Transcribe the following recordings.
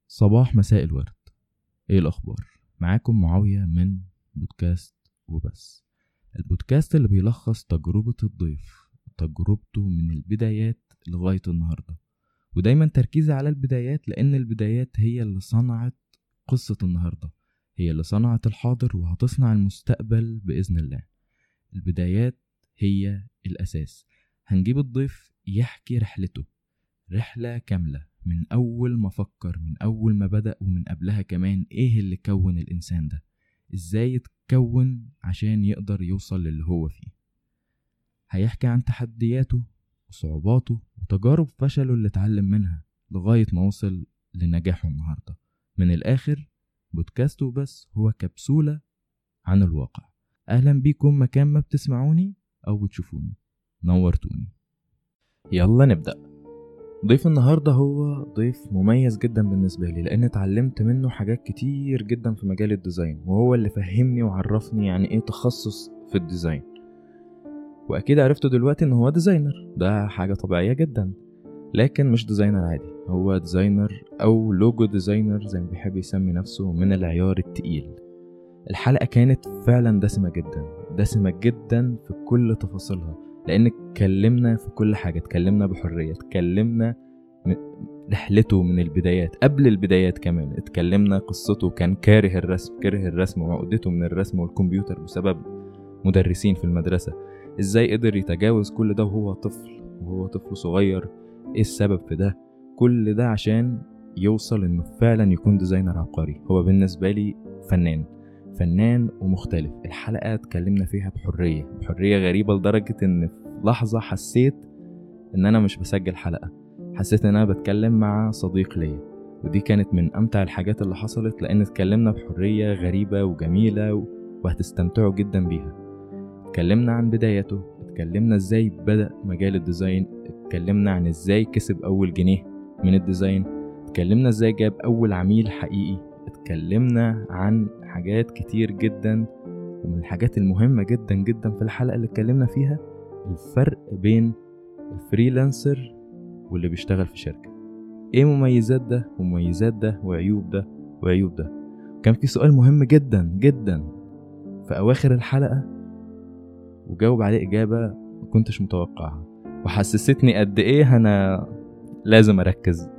صباح مساء الورد ايه الاخبار معاكم معاوية من بودكاست وبس البودكاست اللي بيلخص تجربة الضيف تجربته من البدايات لغاية النهاردة ودايما تركيزي على البدايات لان البدايات هي اللي صنعت قصة النهاردة هي اللي صنعت الحاضر وهتصنع المستقبل بإذن الله البدايات هي الأساس هنجيب الضيف يحكي رحلته رحلة كاملة من أول ما فكر من أول ما بدأ ومن قبلها كمان إيه اللي كون الإنسان ده إزاي اتكون عشان يقدر يوصل للي هو فيه هيحكي عن تحدياته وصعوباته وتجارب فشله اللي اتعلم منها لغاية ما وصل لنجاحه النهاردة من الآخر بودكاست وبس هو كبسولة عن الواقع أهلا بيكم مكان ما بتسمعوني أو بتشوفوني نورتوني يلا نبدأ ضيف النهاردة هو ضيف مميز جدا بالنسبة لي لأن اتعلمت منه حاجات كتير جدا في مجال الديزاين وهو اللي فهمني وعرفني يعني ايه تخصص في الديزاين وأكيد عرفت دلوقتي إن هو ديزاينر ده حاجة طبيعية جدا لكن مش ديزاينر عادي هو ديزاينر أو لوجو ديزاينر زي ما بيحب يسمي نفسه من العيار التقيل الحلقة كانت فعلا دسمة جدا دسمة جدا في كل تفاصيلها لأن اتكلمنا في كل حاجة اتكلمنا بحرية اتكلمنا م- رحلته من البدايات قبل البدايات كمان اتكلمنا قصته كان كاره الرسم كاره الرسم وعقدته من الرسم والكمبيوتر بسبب مدرسين في المدرسة ازاي قدر يتجاوز كل ده وهو طفل وهو طفل صغير ايه السبب في ده كل ده عشان يوصل انه فعلا يكون ديزاينر عبقري هو بالنسبة لي فنان فنان ومختلف الحلقة اتكلمنا فيها بحرية بحرية غريبة لدرجة ان في لحظة حسيت ان انا مش بسجل حلقة حسيت ان انا بتكلم مع صديق ليا ودي كانت من امتع الحاجات اللي حصلت لان اتكلمنا بحرية غريبة وجميلة و- وهتستمتعوا جدا بيها اتكلمنا عن بدايته اتكلمنا ازاي بدأ مجال الديزاين اتكلمنا عن ازاي كسب اول جنيه من الديزاين اتكلمنا ازاي جاب اول عميل حقيقي اتكلمنا عن حاجات كتير جدا ومن الحاجات المهمة جدا جدا في الحلقة اللي اتكلمنا فيها الفرق بين الفريلانسر واللي بيشتغل في شركة ايه مميزات ده ومميزات ده وعيوب ده وعيوب ده كان في سؤال مهم جدا جدا في اواخر الحلقة وجاوب عليه اجابة ما كنتش متوقعها وحسستني قد ايه انا لازم اركز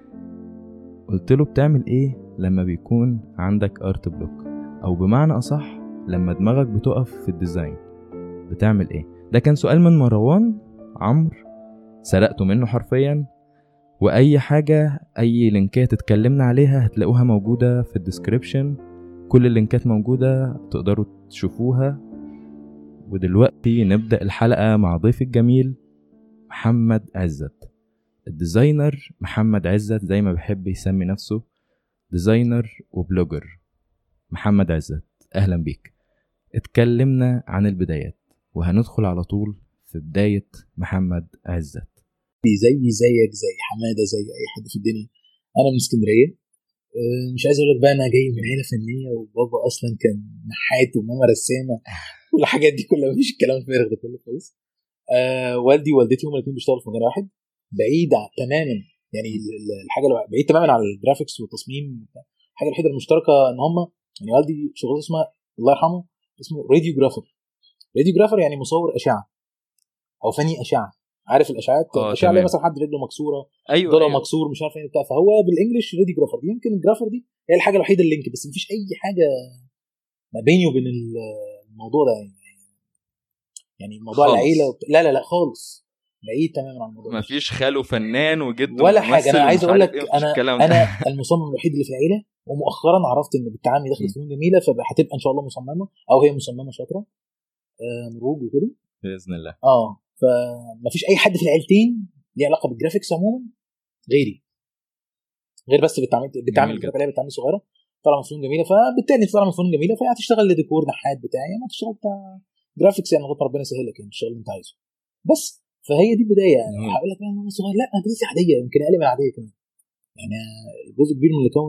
قلت له بتعمل ايه لما بيكون عندك ارت بلوك او بمعنى اصح لما دماغك بتقف في الديزاين بتعمل ايه ده كان سؤال من مروان عمرو سرقته منه حرفيا واي حاجة اي لينكات اتكلمنا عليها هتلاقوها موجودة في الديسكريبشن كل اللينكات موجودة تقدروا تشوفوها ودلوقتي نبدأ الحلقة مع ضيف الجميل محمد عزت الديزاينر محمد عزت زي ما بيحب يسمي نفسه ديزاينر وبلوجر محمد عزت اهلا بيك اتكلمنا عن البدايات وهندخل على طول في بداية محمد عزت زي زيك زي حماده زي اي حد في الدنيا انا من اسكندريه أه، مش عايز اقول لك بقى انا جاي من عيله فنيه وبابا اصلا كان نحات وماما رسامه والحاجات دي كلها مفيش الكلام الفارغ ده كله خالص أه والدي ووالدتي هما الاثنين بيشتغلوا في مجال واحد بعيد عن- تماما يعني ال- ال- الحاجه اللي بعيد تماما عن الجرافيكس والتصميم وبتاع. الحاجه الوحيده المشتركه ان هم يعني والدي شغلته اسمها الله يرحمه اسمه راديوجرافر راديوجرافر يعني مصور اشعه او فني اشعه عارف الاشعات آه، الاشعه اللي تمام. مثلا حد رجله مكسوره ايوه ضلع مكسور مش عارف ايه بتاع فهو بالانجلش ريدي جرافر يمكن الجرافر دي هي الحاجه الوحيده اللينك بس مفيش اي حاجه ما بيني وبين ال- الموضوع ده يعني يعني موضوع خالص. العيله وبت... لا لا لا خالص بعيد تماما عن الموضوع ده. مفيش خاله فنان وجده ولا حاجه ممثل انا عايز ومش اقول عارف لك إيه، مفيش انا الكلام ده. انا المصمم الوحيد اللي في العيله ومؤخرا عرفت ان بنت عمي دخلت فنون جميله فهتبقى ان شاء الله مصممه او هي مصممه شاطره آه مروج وكده باذن الله اه فمفيش اي حد في العيلتين ليه علاقه بالجرافيكس عموما غيري غير بس بتعمل بتعمل جميل جدا. اللي بتعمل صغيره طالعه من فنون جميله فبالتالي انت طالعه من فنون جميله فهي هتشتغل لديكور نحات بتاع يعني ما تشتغل بتاع جرافيكس يعني لغايه ما ربنا يسهل لك يعني الشغل اللي انت عايزه بس فهي دي البدايه يعني مم. هقول لك بقى إن انا صغير لا انا بدايتي عاديه يمكن اقل من العاديه كمان يعني جزء كبير من اللي كون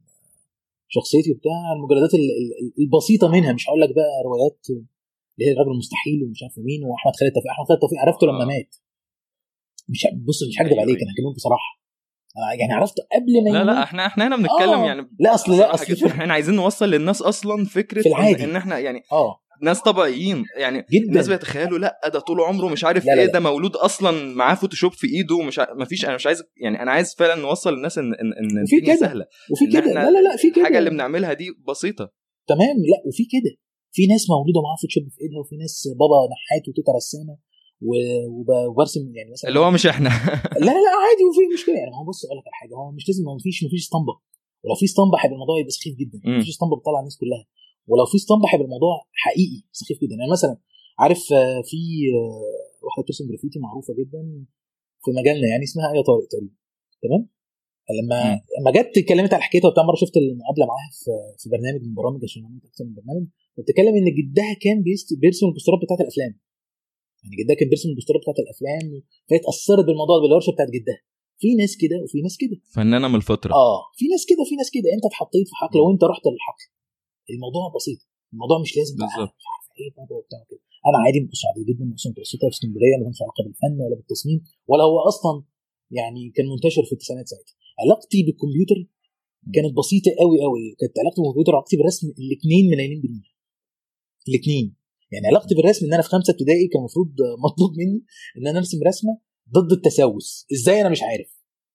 شخصيتي وبتاع المجلدات ال- ال- البسيطه منها مش هقول لك بقى روايات اللي هي الراجل المستحيل ومش عارف مين واحمد خالد توفيق احمد خالد توفيق عرفته لما آه. مات مش بص مش هكدب أيوة، عليك أيوة. انا هكلمك بصراحه انا يعني عرفته قبل ما لا لا يموت. احنا احنا هنا بنتكلم آه. يعني لا اصل لا بصراحة اصل جدا في- احنا عايزين نوصل للناس اصلا فكره في العادي. ان, ان احنا يعني اه ناس طبيعيين يعني جدا الناس بيتخيلوا لا ده طول عمره مش عارف لا لا ايه لا. ده مولود اصلا معاه فوتوشوب في ايده ومش ع... مفيش انا مش عايز يعني انا عايز فعلا نوصل للناس ان ان, إن وفي الدنيا كده. سهله وفي إن كده إحنا لا لا لا في كده الحاجه اللي بنعملها دي بسيطه تمام لا وفي كده في ناس مولوده معاها فوتوشوب في ايدها وفي ناس بابا نحات وتيتا رسامه و- وب- وبرسم يعني مثلا اللي هو مش احنا لا لا عادي وفي مشكله يعني ما هو بص اقول لك على حاجه هو مش لازم ما فيش ما فيش اسطمبه ولو في اسطمبه هيبقى الموضوع يبقى سخيف جدا مم. مفيش اسطمبه بتطلع الناس كلها ولو في اسطمبه هيبقى الموضوع حقيقي سخيف جدا يعني مثلا عارف آه، في آه، واحده بترسم جرافيتي معروفه جدا في مجالنا يعني اسمها ايه طارق تقريبا تمام لما مم. لما جت اتكلمت على حكايتها وبتاع مره شفت المقابله معاها في في برنامج من برامج عشان عملت اكتر من برنامج بتتكلم ان جدها كان بيست- بيرسم البوسترات بتاعت الافلام يعني جدها كان بيرسم البوسترات بتاعت الافلام فهي اتاثرت بالموضوع بالورشه بتاعت جدها في ناس كده وفي ناس كده فنانه من الفطره اه في ناس كده وفي ناس كده انت اتحطيت في حقل وانت رحت للحقل الموضوع بسيط الموضوع مش لازم بقى بالظبط. مش عارف ايه بابا وبتاع كده انا عادي مش عادي جدا اصلا متوسطه في اسكندريه ما لهمش علاقه بالفن ولا بالتصميم ولا هو اصلا يعني كان منتشر في التسعينات ساعتها علاقتي بالكمبيوتر كانت بسيطه قوي قوي كانت علاقتي بالكمبيوتر علاقتي بالرسم الاثنين ملايين جنيه الاثنين يعني علاقتي بالرسم ان انا في خمسه ابتدائي كان المفروض مطلوب مني ان انا ارسم رسمه ضد التسوس ازاي انا مش عارف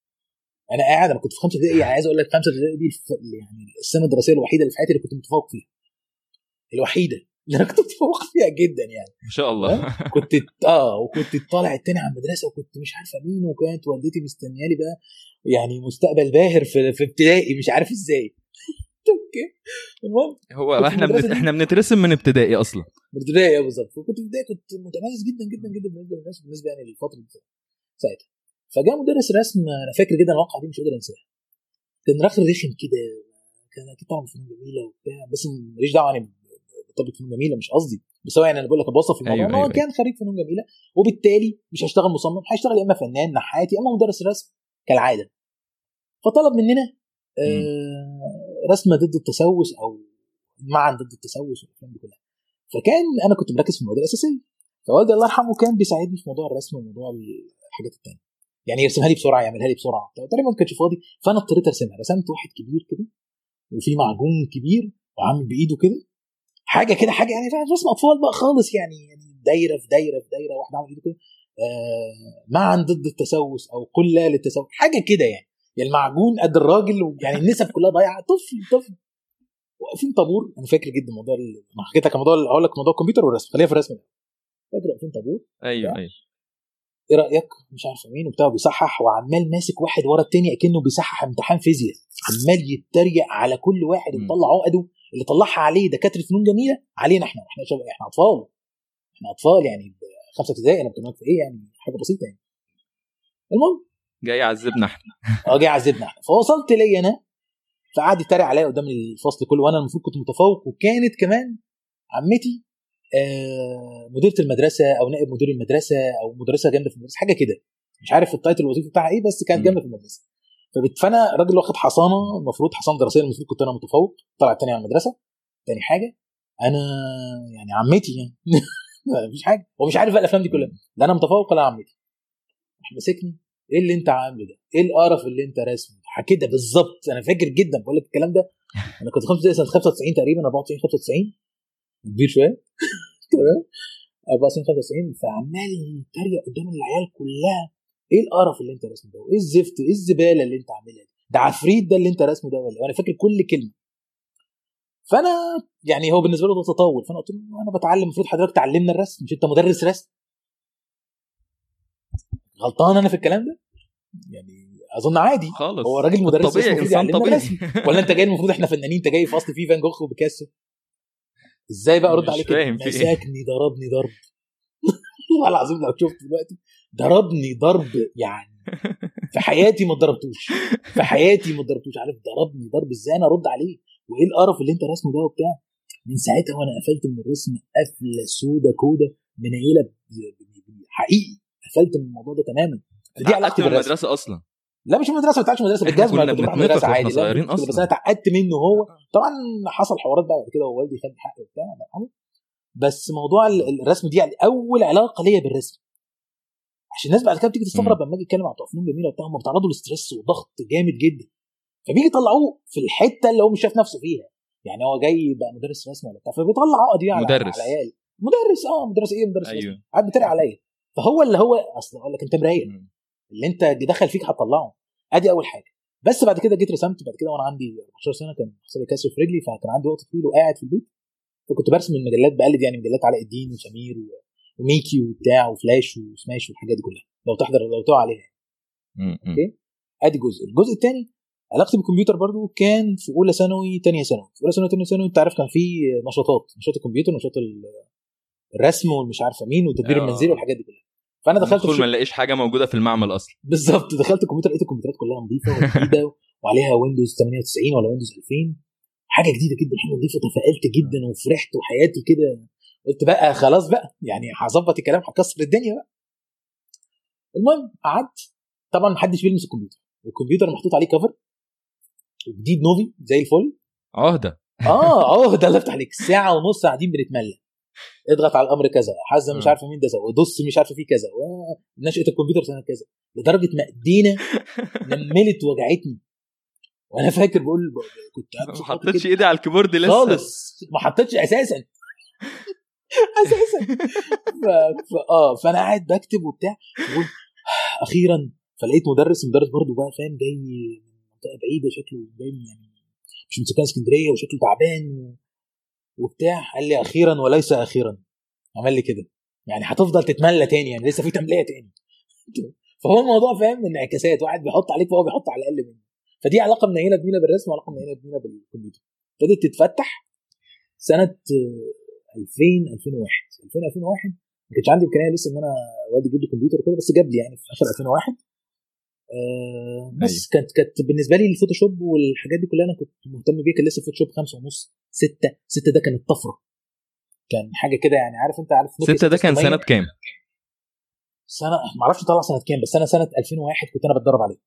انا قاعد انا كنت في خمسه ابتدائي عايز اقول لك خمسه ابتدائي دي الف... يعني السنه الدراسيه الوحيده اللي في حياتي اللي كنت متفوق فيها الوحيده اللي انا كنت متفوق فيها جدا يعني ما شاء الله كنت اه وكنت طالع التاني على المدرسه وكنت مش عارفه مين وكانت والدتي مستنيالي بقى يعني مستقبل باهر في في ابتدائي مش عارف ازاي اوكي المهم هو كنت في احنا المدرسة بنت... دي. احنا بنترسم من ابتدائي اصلا من ابتدائي بالظبط وكنت في ابتدائي كنت متميز جدا جدا جدا بالنسبه للناس بالنسبه يعني للفتره دي ساعتها فجاء مدرس رسم انا فاكر جدا الواقعه دي مش قادر انساها كان راجل رخم كده كان اكيد طبعا فنون جميله وبتاع بس ماليش دعوه يعني بطلبه فنون جميله مش قصدي بس هو يعني انا بقول لك بوصف الموضوع أيوة، ان هو أيوة، كان خريج فنون جميله وبالتالي مش هيشتغل مصمم هيشتغل يا اما فنان نحات يا اما مدرس رسم كالعاده فطلب مننا آه رسمه ضد التسوس او معا ضد التسوس والافلام دي كلها فكان انا كنت مركز في المواد الاساسيه فوالدي الله يرحمه كان بيساعدني في موضوع الرسم وموضوع الحاجات التانية يعني يرسمها لي بسرعه يعملها لي بسرعه تقريبا ما كانش فاضي فانا اضطريت ارسمها رسمت واحد كبير كده وفي معجون كبير وعامل بايده كده حاجه كده حاجه يعني فاهم رسم اطفال بقى خالص يعني يعني دايره في دايره في دايره واحده عامل ايده كده آه معا ضد التسوس او قل لا للتسوس حاجه كده يعني يعني المعجون قد الراجل يعني النسب كلها ضايعه طفل طفل واقفين طابور انا فاكر جدا موضوع ال- ما حكيت لك موضوع اقول لك موضوع الكمبيوتر والرسم خلينا في الرسم الأول. فاكر واقفين طابور ايوه ايوه ايه رايك مش عارفه مين وبتاع بيصحح وعمال ماسك واحد ورا التاني اكنه بيصحح امتحان فيزياء عمال يتريق على كل واحد مم. مطلع عقده اللي طلعها عليه دكاتره فنون جميله علينا احنا احنا شباب احنا اطفال احنا اطفال يعني خمسه ابتدائي انا بكلمك في ايه يعني حاجه بسيطه يعني المهم جاي يعذبنا احنا اه جاي يعذبنا احنا فوصلت لي انا فقعد يتريق عليا قدام الفصل كله وانا المفروض كنت متفوق وكانت كمان عمتي آه، مديره المدرسه او نائب مدير المدرسه او مدرسه جامده في المدرسه حاجه كده مش عارف التايتل الوظيفي بتاعها ايه بس كانت مم. جامده في المدرسه فبت- فانا راجل واخد حصانه المفروض حصانه دراسيه المفروض كنت انا متفوق طلع التاني على المدرسه تاني حاجه انا يعني عمتي يعني مفيش حاجه هو مش عارف بقى الافلام دي كلها لا انا متفوق ولا عمتي راح مسكني ايه اللي انت عامله ده؟ ايه القرف اللي انت راسمه؟ حكيت ده بالظبط انا فاكر جدا بقول لك الكلام ده انا كنت 95 سنه 95 تقريبا 94 95 كبير شويه تمام 94 95 فعمال يتريق قدام العيال كلها ايه القرف اللي انت راسمه ده؟ وايه الزفت؟ ايه الزباله اللي انت عاملها دي؟ ده عفريت ده اللي انت راسمه ده ولا إيه؟ وانا فاكر كل كلمه فانا يعني هو بالنسبه له ده تطور فانا قلت له انا بتعلم المفروض حضرتك تعلمنا الرسم مش انت مدرس رسم غلطان انا في الكلام ده يعني اظن عادي خالص هو راجل مدرس طبيعي المفروض انسان يعلمنا طبيعي الرسم ولا انت جاي المفروض احنا فنانين انت جاي في اصل فيه فان جوخ وبيكاسو ازاي بقى ارد مش عليك كده؟ فاهم في إيه. مساكني ضربني ضرب والله العظيم لو شفت دلوقتي ضربني ضرب يعني في حياتي ما اتضربتوش في حياتي ما اتضربتوش عارف ضربني ضرب ازاي انا ارد عليه وايه القرف اللي انت راسمه ده وبتاع من ساعتها وانا قفلت من الرسم قفله سودا كودا منيله ب- ب- ب- حقيقي قفلت من الموضوع ده تماما دي علاقتي علاقتي بالرسم بالمدرسه اصلا لا مش مدرسه ما بتاعتش مدرسه إحنا بالجزمه كنا كنت بروح بنتنطط مدرسه وإحنا عادي لا صغيرين كنت- بس أصلاً. انا اتعقدت منه هو طبعا حصل حوارات بقى بعد كده ووالدي خد حقي وبتاع الله يرحمه بس موضوع ال- الرسم دي يعني اول علاقه ليا بالرسم عشان الناس بعد كده بتيجي تستغرب لما اجي اتكلم عن بتوع فنون جميله وبتاع هم بيتعرضوا لستريس وضغط جامد جدا فبيجي يطلعوه في الحته اللي هو مش شايف نفسه فيها يعني هو جاي بقى مدرس رسم ولا بتاع فبيطلع عقد يعني على مدرس. على العيال مدرس اه مدرس ايه مدرس رسم ايوه قاعد بيتريق عليا فهو اللي هو اصل اقول لك انت مرايه مم. اللي انت دخل فيك هتطلعه ادي اول حاجه بس بعد كده جيت رسمت بعد كده وانا عندي 14 سنه كان حصل لي كسر في رجلي فكان عندي وقت طويل وقاعد في البيت فكنت برسم المجلات بقلد يعني مجلات علاء الدين وسمير و- وميكي وبتاع وفلاش وسماش والحاجات دي كلها لو تحضر لو تقع عليها مم. مم. اوكي ادي جزء الجزء الثاني علاقتي بالكمبيوتر برضو كان في اولى ثانوي ثانيه ثانوي في اولى ثانوي ثانيه ثانوي انت عارف كان في نشاطات نشاط الكمبيوتر ونشاط ال- الرسم والمش عارفه مين والتدبير آه. المنزلي والحاجات دي كلها فانا دخلت ندخل في ما نلاقيش حاجه موجوده في المعمل اصلا بالظبط دخلت الكمبيوتر لقيت الكمبيوترات كلها نظيفه وجديده وعليها ويندوز 98 ولا ويندوز 2000 حاجه جديده جدا حاجه نظيفه تفائلت جدا وفرحت وحياتي كده قلت بقى خلاص بقى يعني هظبط الكلام هكسر الدنيا بقى المهم قعدت طبعا محدش بيلمس الكمبيوتر والكمبيوتر محطوط عليه كفر وجديد نوفي زي الفل عهده اه اه ده اللي افتح عليك ساعه ونص قاعدين بنتملى اضغط على الامر كذا حزم مش مم. عارفه مين ده ودص مش عارفه فيه كذا ونشأة الكمبيوتر سنه كذا لدرجه ما ايدينا نملت وجعتني وانا فاكر بقول ب- كنت قاعد ما بصوت حطيتش كده ايدي على الكيبورد لسه خالص ما حطيتش اساسا اساسا ف... ف... اه فانا قاعد بكتب وبتاع بقول اخيرا فلقيت مدرس المدرس برضو بقى فاهم جاي من منطقه بعيده شكله جاي من- يعني مش من سكان اسكندريه وشكله تعبان و... وبتاع قال لي اخيرا وليس اخيرا عمل لي كده يعني هتفضل تتملى تاني يعني لسه في تمليه تاني فهو الموضوع فاهم انعكاسات واحد بيحط عليك وهو بيحط على الاقل منه فدي علاقه منيله بينا بالرسم وعلاقه منيله بينا بالكمبيوتر ابتدت تتفتح سنه آه، 2000 2001 2000 2001 ما كانش عندي امكانيه لسه ان انا والدي يجيب لي كمبيوتر وكده بس جاب لي يعني في اخر 2001 آه بس أيوة. كانت كانت بالنسبه لي الفوتوشوب والحاجات دي كلها انا كنت مهتم بيها كان لسه فوتوشوب خمسة ونص ستة ستة ده كانت طفره كان حاجه كده يعني عارف انت عارف نوكيا ستة ده كان 600 سنه كام؟ سنه ما اعرفش طلع سنه كام بس انا سنه 2001 كنت انا بتدرب عليه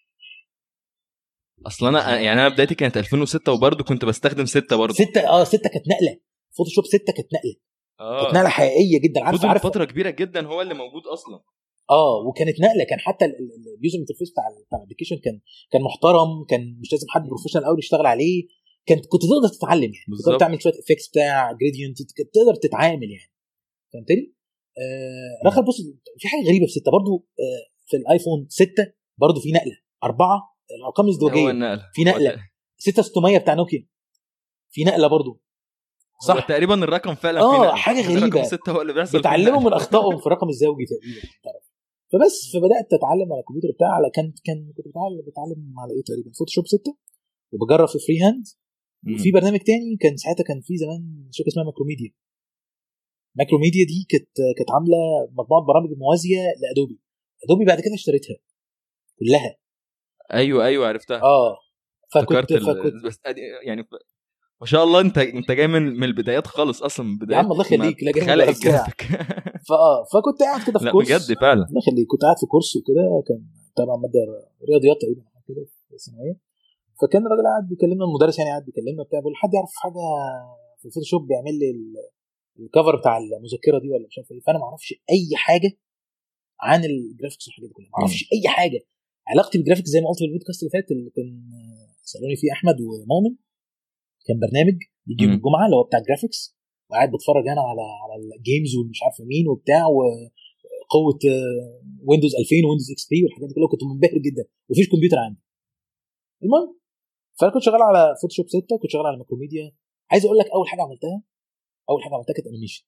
اصل انا يعني انا بدايتي كانت 2006 وبرضه كنت بستخدم 6 برضه ستة اه ستة كانت نقله فوتوشوب ستة كانت نقله كانت اه نقله حقيقيه جدا عارف فضل عارف فتره كبيره جدا هو اللي موجود اصلا اه وكانت نقله كان حتى ال- ال- اليوزر انترفيس بتاع ال- بتاع الابلكيشن كان كان محترم كان مش لازم حد بروفيشنال قوي يشتغل عليه كنت كنت تقدر تتعلم يعني بالظبط. تقدر تعمل شويه افكتس بتاع جريدينت تقدر تتعامل يعني فهمتني؟ آه رخل بص في حاجه غريبه في سته برضو آه في الايفون 6 برضو في نقله اربعه الارقام هو الازدواجيه النقله في نقلة. 6600 بتاع نوكيا في نقله برضو صح صح تقريبا الرقم فعلا آه، فيه نقلة. حاجة الرقم غريبة. 6 هو اللي بيحصل فيه بيتعلموا نقلة. من اخطائهم في الرقم الزوجي تقريبا تعرف. فبس فبدات اتعلم على الكمبيوتر بتاعي على كان كان كنت بتعلم بتعلم على ايه تقريبا فوتوشوب 6 وبجرب في فري هاند مم. وفي برنامج تاني كان ساعتها كان في زمان شركه اسمها ماكروميديا ماكروميديا دي كانت كانت عامله مجموعه برامج موازيه لادوبي ادوبي بعد كده اشتريتها كلها ايوه ايوه عرفتها اه افتكرت فكنت ال... فكنت بس أدي- يعني ف... ما شاء الله انت انت جاي من من البدايات خالص اصلا من يا بدايات عم الله يخليك لا جاي من خلق البدايات بتاع. الجرافيك فاه فكنت قاعد كده في لا كورس بجد فعلا الله يخليك كنت قاعد في كورس وكده كان تبع ماده رياضيات تقريبا حاجة كده في الثانويه فكان الراجل قاعد بيكلمنا المدرس يعني قاعد بيكلمنا بتاع بيقول حد يعرف حاجه في الفوتوشوب بيعمل لي ال- الكفر بتاع المذكره دي ولا مش عارف ايه فانا ما اعرفش اي حاجه عن الجرافيكس والحاجات دي كلها ما اعرفش اي حاجه علاقتي بالجرافيكس زي ما قلت في البودكاست اللي فات اللي كان سالوني فيه احمد ومؤمن كان برنامج بيجي يوم مم. الجمعه اللي هو بتاع الجرافيكس وقاعد بتفرج انا على على الجيمز والمش عارف مين وبتاع وقوه ويندوز 2000 ويندوز اكس بي والحاجات دي كلها كنت منبهر جدا ومفيش كمبيوتر عندي المهم فانا كنت شغال على فوتوشوب 6 كنت شغال على ماكروميديا عايز اقول لك اول حاجه عملتها اول حاجه عملتها كانت انيميشن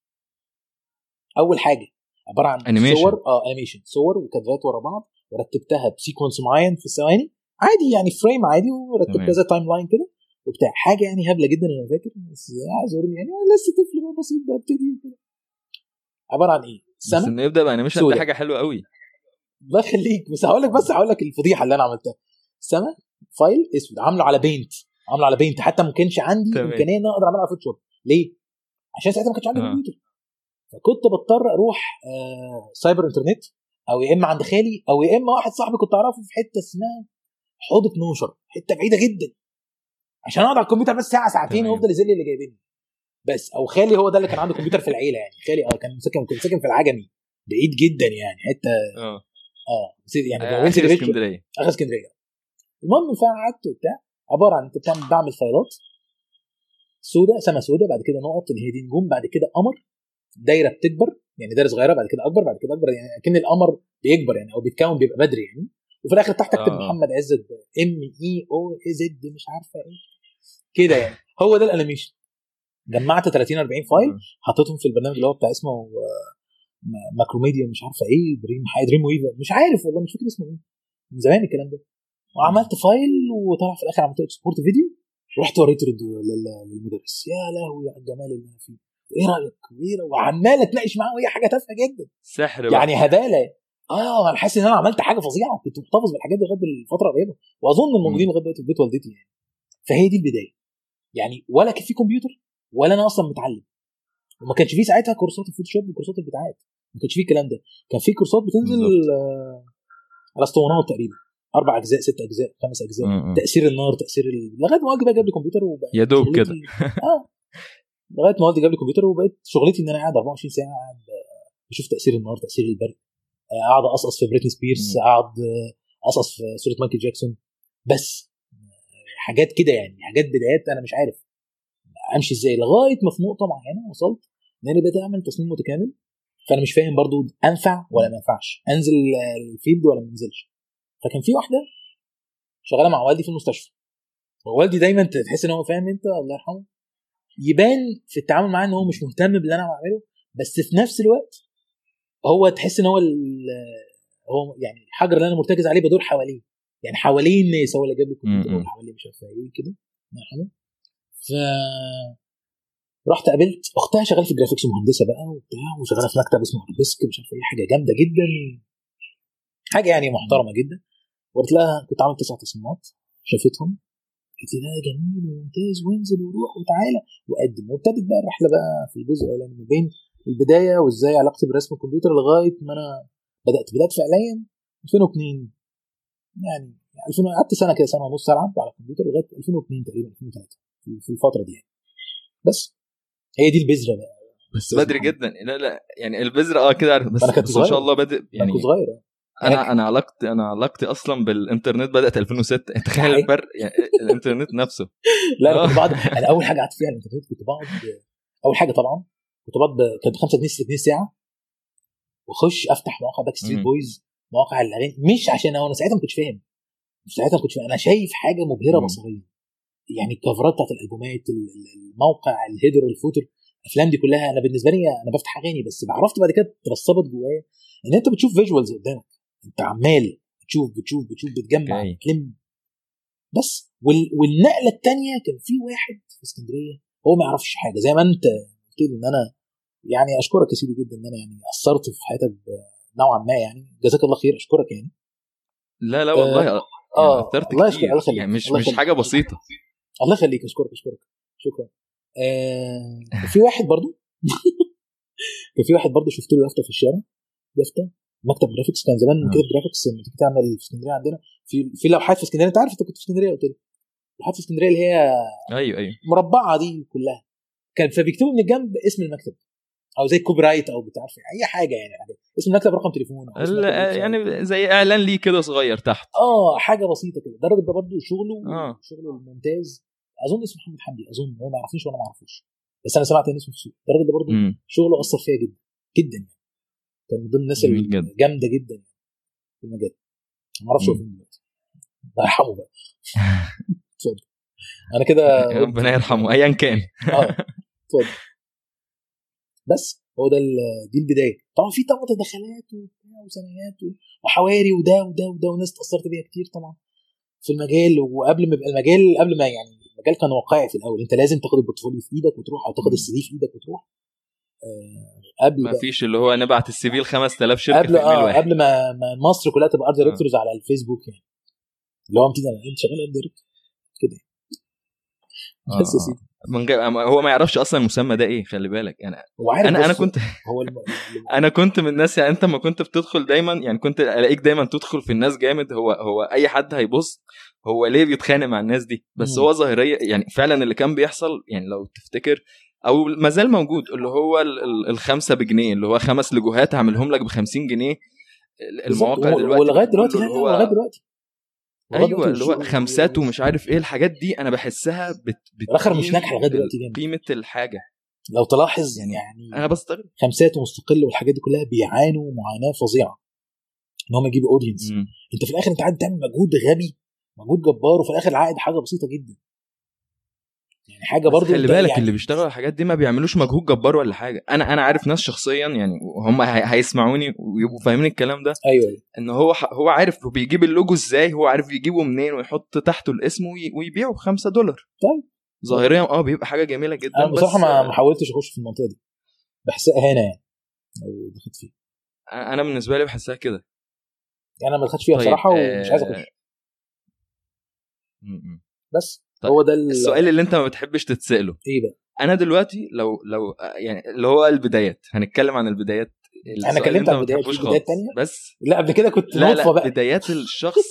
اول حاجه عباره عن Animation. صور اه انيميشن صور وكادرات ورا بعض ورتبتها بسيكونس معين في الثواني عادي يعني فريم عادي ورتبت تمام. كذا تايم لاين كده وبتاع حاجه يعني هبله جدا انا فاكر بس عايز اقول يعني أنا لسه طفل بقى بسيط بقى ابتدي وكده عباره عن ايه؟ بس سنه انه يبدا بانيميشن سودة. دي حاجه حلوه قوي الله يخليك بس هقول لك بس هقول لك الفضيحه اللي انا عملتها سنه فايل اسود عامله على بينت عامله على بينت حتى ما كانش عندي تمام. امكانيه ان أنا اقدر اعملها على فوتوشوب ليه؟ عشان ساعتها ما كانش عندي آه. كمبيوتر فكنت بضطر اروح آه سايبر انترنت او يا اما عند خالي او يا اما واحد صاحبي كنت اعرفه في حته اسمها حوض 12 حته بعيده جدا عشان اقعد على الكمبيوتر بس ساعه ساعتين تمام. وافضل يزل اللي جايبيني بس او خالي هو ده اللي كان عنده كمبيوتر في العيله يعني خالي اه كان ساكن كان ساكن في العجمي بعيد جدا يعني حته اه اه بس- يعني آه، لو انت آخر جريت- اسكندريه اخر اسكندريه المهم فقعدت وبتاع عباره عن انت بتعمل بعمل فايلات سوداء سما سوداء بعد كده نقط اللي هي دي نجوم بعد كده قمر دايره بتكبر يعني دايره صغيره بعد كده اكبر بعد كده اكبر يعني اكن القمر بيكبر يعني او بيتكون بيبقى بدري يعني وفي الاخر تحت اكتب آه. محمد عزت ام اي او زد مش عارفه ايه كده يعني هو ده الانيميشن جمعت 30 40 فايل حطيتهم في البرنامج اللي هو بتاع اسمه آه، م- ماكروميديا مش عارفه ايه دريم حاجه دريم ويفر مش عارف والله مش فاكر اسمه ايه من زمان الكلام ده وعملت فايل وطلع في الاخر عملت اكسبورت فيديو ورحت وريته للد- لل- للمدرس يا لهوي على الجمال اللي انا فيه وايه رايك وايه رأيك؟ وعمال اتناقش معاه وهي حاجه تافهه جدا سحر بقى يعني هباله اه انا حاسس ان انا عملت حاجه فظيعه كنت محتفظ بالحاجات دي لغايه الفتره القريبه واظن الموجودين لغايه دلوقتي في بيت والدتي يعني فهي دي البدايه يعني ولا كان في كمبيوتر ولا انا اصلا متعلم وما كانش في ساعتها كورسات الفوتوشوب وكورسات البتاعات ما كانش في الكلام ده كان في كورسات بتنزل بالظبط. آه، على اسطوانات تقريبا اربع اجزاء ست اجزاء خمس اجزاء م- م. تاثير النار تاثير ال... لغايه ما والدي بقى جاب لي كمبيوتر وبقى يا دوب شغلتي- كده. اه لغايه ما والدي جاب لي كمبيوتر وبقيت شغلتي ان انا قاعد 24 ساعه قاعد آه، بشوف تاثير النار تاثير البرق آه، اقعد اقصقص في بريتني سبيرز مم. اقعد آه، اقصقص في صوره مايكل جاكسون بس آه، حاجات كده يعني حاجات بدايات انا مش عارف امشي ازاي لغايه ما في نقطه معينه وصلت ان انا بقيت اعمل تصميم متكامل فانا مش فاهم برضو انفع ولا ما ينفعش انزل آه، الفيلد ولا ما انزلش فكان في واحده شغاله مع والدي في المستشفى ووالدي دايما تحس ان هو فاهم انت الله يرحمه يبان في التعامل معاه ان هو مش مهتم باللي انا بعمله بس في نفس الوقت هو تحس ان هو ال- هو يعني الحجر اللي انا مرتكز عليه بدور حواليه يعني حواليه الناس هو اللي جاب لي الكمبيوتر م- م. هو حواليه مش عارف ايه كده الله يرحمه ف رحت قابلت اختها شغاله في الجرافيكس مهندسه بقى وبتاع وشغاله في مكتب اسمه ارابيسك مش عارف ايه حاجه جامده جدا حاجه يعني محترمه جدا وقلت لها كنت عامل تسع تصميمات شافتهم قالت لي لا جميل وممتاز وانزل وروح وتعالى وقدم وابتدت بقى الرحله بقى في الجزء الاولاني ما بين البدايه وازاي علاقتي برسم الكمبيوتر لغايه ما انا بدات بدات فعليا 2002 يعني 2000 قعدت سنه كده سنه ونص العب على الكمبيوتر لغايه 2002 تقريبا 2003 في- في الفتره دي يعني بس هي دي البذره بقى بس بدري جدا لا لا يعني البذره اه كده عارف بس, أنا كنت بس ما شاء صغير. الله بادئ يعني يعني كنت صغير انا انا علاقتي انا علاقتي اصلا بالانترنت بدات 2006 تخيل صحيح. الفرق يعني الانترنت نفسه لا انا آه. كنت بقعد انا اول حاجه قعدت فيها على الانترنت كنت بقعد اول حاجه طبعا كنت بقعد ب- كانت ب 5 جنيه 6 جنيه ساعه واخش افتح مواقع باك ستريت مم. بويز مواقع الاغاني مش عشان انا ساعتها ما كنتش فاهم مش ساعتها ما كنتش فاهم انا شايف حاجه مبهره مم. بصريا يعني الكفرات بتاعت الالبومات ال- ال- الموقع الهيدر الفوتر الافلام دي كلها انا بالنسبه لي انا بفتح اغاني بس عرفت بعد كده اترسبت جوايا ان انت بتشوف فيجوالز قدامك انت عمال بتشوف بتشوف بتشوف بتجمع أوكي. بتلم بس وال... والنقله الثانيه كان في واحد في اسكندريه هو ما يعرفش حاجه زي ما انت قلت لي ان انا يعني اشكرك يا سيدي جدا ان انا يعني اثرت في حياتك ب- نوعا ما يعني جزاك الله خير اشكرك يعني لا لا والله اه يعني اثرت الله كتير يخليك الله يخليك يعني مش الله مش يخليك. حاجه بسيطه الله يخليك اشكرك اشكرك شكرا آه في واحد برضو كان في واحد برضو شفت له يافطه في الشارع يافطه مكتب جرافيكس كان زمان آه. كده جرافيكس لما تيجي تعمل في اسكندريه عندنا في في لوحات في اسكندريه انت عارف انت كنت في اسكندريه قلت لي لوحات في اسكندريه اللي هي ايوه ايوه مربعه دي كلها كان فبيكتبوا من الجنب اسم المكتب او زي كوبي رايت او بتاع عارف اي حاجه يعني حاجة. اسم المكتب رقم تليفون أو اسم ال- المكتب ويب سايت. يعني زي اعلان ليه كده صغير تحت اه حاجه بسيطه كده ده الراجل ده برضه شغله آه. شغله الممتاز اظن اسمه محمد حمدي اظن هو ما يعرفنيش وانا ما اعرفوش بس انا سمعت ان اسمه في السوق ده الراجل ده برضه امم شغله اثر فيا جدا جدا يعني كان من ضمن الناس جميل جدا. الجامده جدا يعني في المجال ما اعرفش هو مم. فين دلوقتي الله يرحمه بقى اتفضل انا كده ربنا يرحمه ايا كان اه اتفضل بس هو ده ال- دي البدايه طبعا في طبعا تدخلات وبتاع وثنايات و- وحواري وده وده وده وناس اتاثرت بيها كتير طبعا في المجال وقبل ما يبقى المجال قبل ما يعني المجال كان واقعي في الاول انت لازم تاخد البورتفوليو في ايدك وتروح او تاخد مم. السي في في ايدك وتروح آه قبل ما بقى- فيش اللي هو نبعت السي في ل 5000 شركه قبل في ايميل اه واحد قبل ما, ما مصر كلها تبقى ارت دايركتورز على الفيسبوك يعني اللي هو انت انت شغال ارت دايركتور كده آه، بس يا آه. سيدي من غير هو ما يعرفش اصلا المسمى ده ايه خلي بالك انا هو عارف انا انا بس كنت هو الم... انا كنت من الناس يعني انت ما كنت بتدخل دايما يعني كنت الاقيك دايما تدخل في الناس جامد هو هو اي حد هيبص هو ليه بيتخانق مع الناس دي بس مم. هو ظاهريا يعني فعلا اللي كان بيحصل يعني لو تفتكر او ما زال موجود اللي هو ال- ال- الخمسه بجنيه اللي هو خمس لجوهات هعملهم لك ب 50 جنيه المواقع بالظبط. دلوقتي ولغايه بتقول دلوقتي له لا اللي لا، هو لغايه دلوقتي لغاية ايوه دلوقتي اللي هو والش- خمسات ومش عارف ايه الحاجات دي انا بحسها بت الآخر مش بتقيم ناجحة لغاية دلوقتي جامد. قيمه الحاجه لو تلاحظ يعني يعني, يعني انا بستغرب خمسات ومستقل والحاجات دي كلها بيعانوا معاناه فظيعه ان هم يجيبوا اودينس مم. انت في الاخر انت قاعد تعمل مجهود غبي مجهود جبار وفي الاخر العائد حاجه بسيطه جدا يعني حاجه بس برضو خلي انت بالك يعني اللي بيشتغلوا على الحاجات دي ما بيعملوش مجهود جبار ولا حاجه انا انا عارف ناس شخصيا يعني هم هي- هيسمعوني ويبقوا فاهمين الكلام ده ايوه أيوة. ان هو ح- هو عارف هو بيجيب اللوجو ازاي هو عارف يجيبه منين ويحط تحته الاسم وي- ويبيعه بخمسة دولار طيب. ظاهريا اه بيبقى حاجه جميله جدا انا بصراحه بس ما ما حاولتش اخش في المنطقه دي بحسها اهانه يعني لو دخلت فيها آه، انا بالنسبه لي بحسها كده يعني انا ما دخلتش فيها طيب، بصراحه ومش عايز آه، اخش م- م. بس طيب، هو ده ال- السؤال اللي انت ما بتحبش تتساله ايه بقى انا دلوقتي لو لو يعني اللي هو البدايات هنتكلم عن البدايات السؤال اللي كلمت انت عن ما البدايات، بتحبوش في بدايات خالص. تانية؟ بس لا قبل كده كنت لا نطفه لا بقى بدايات الشخص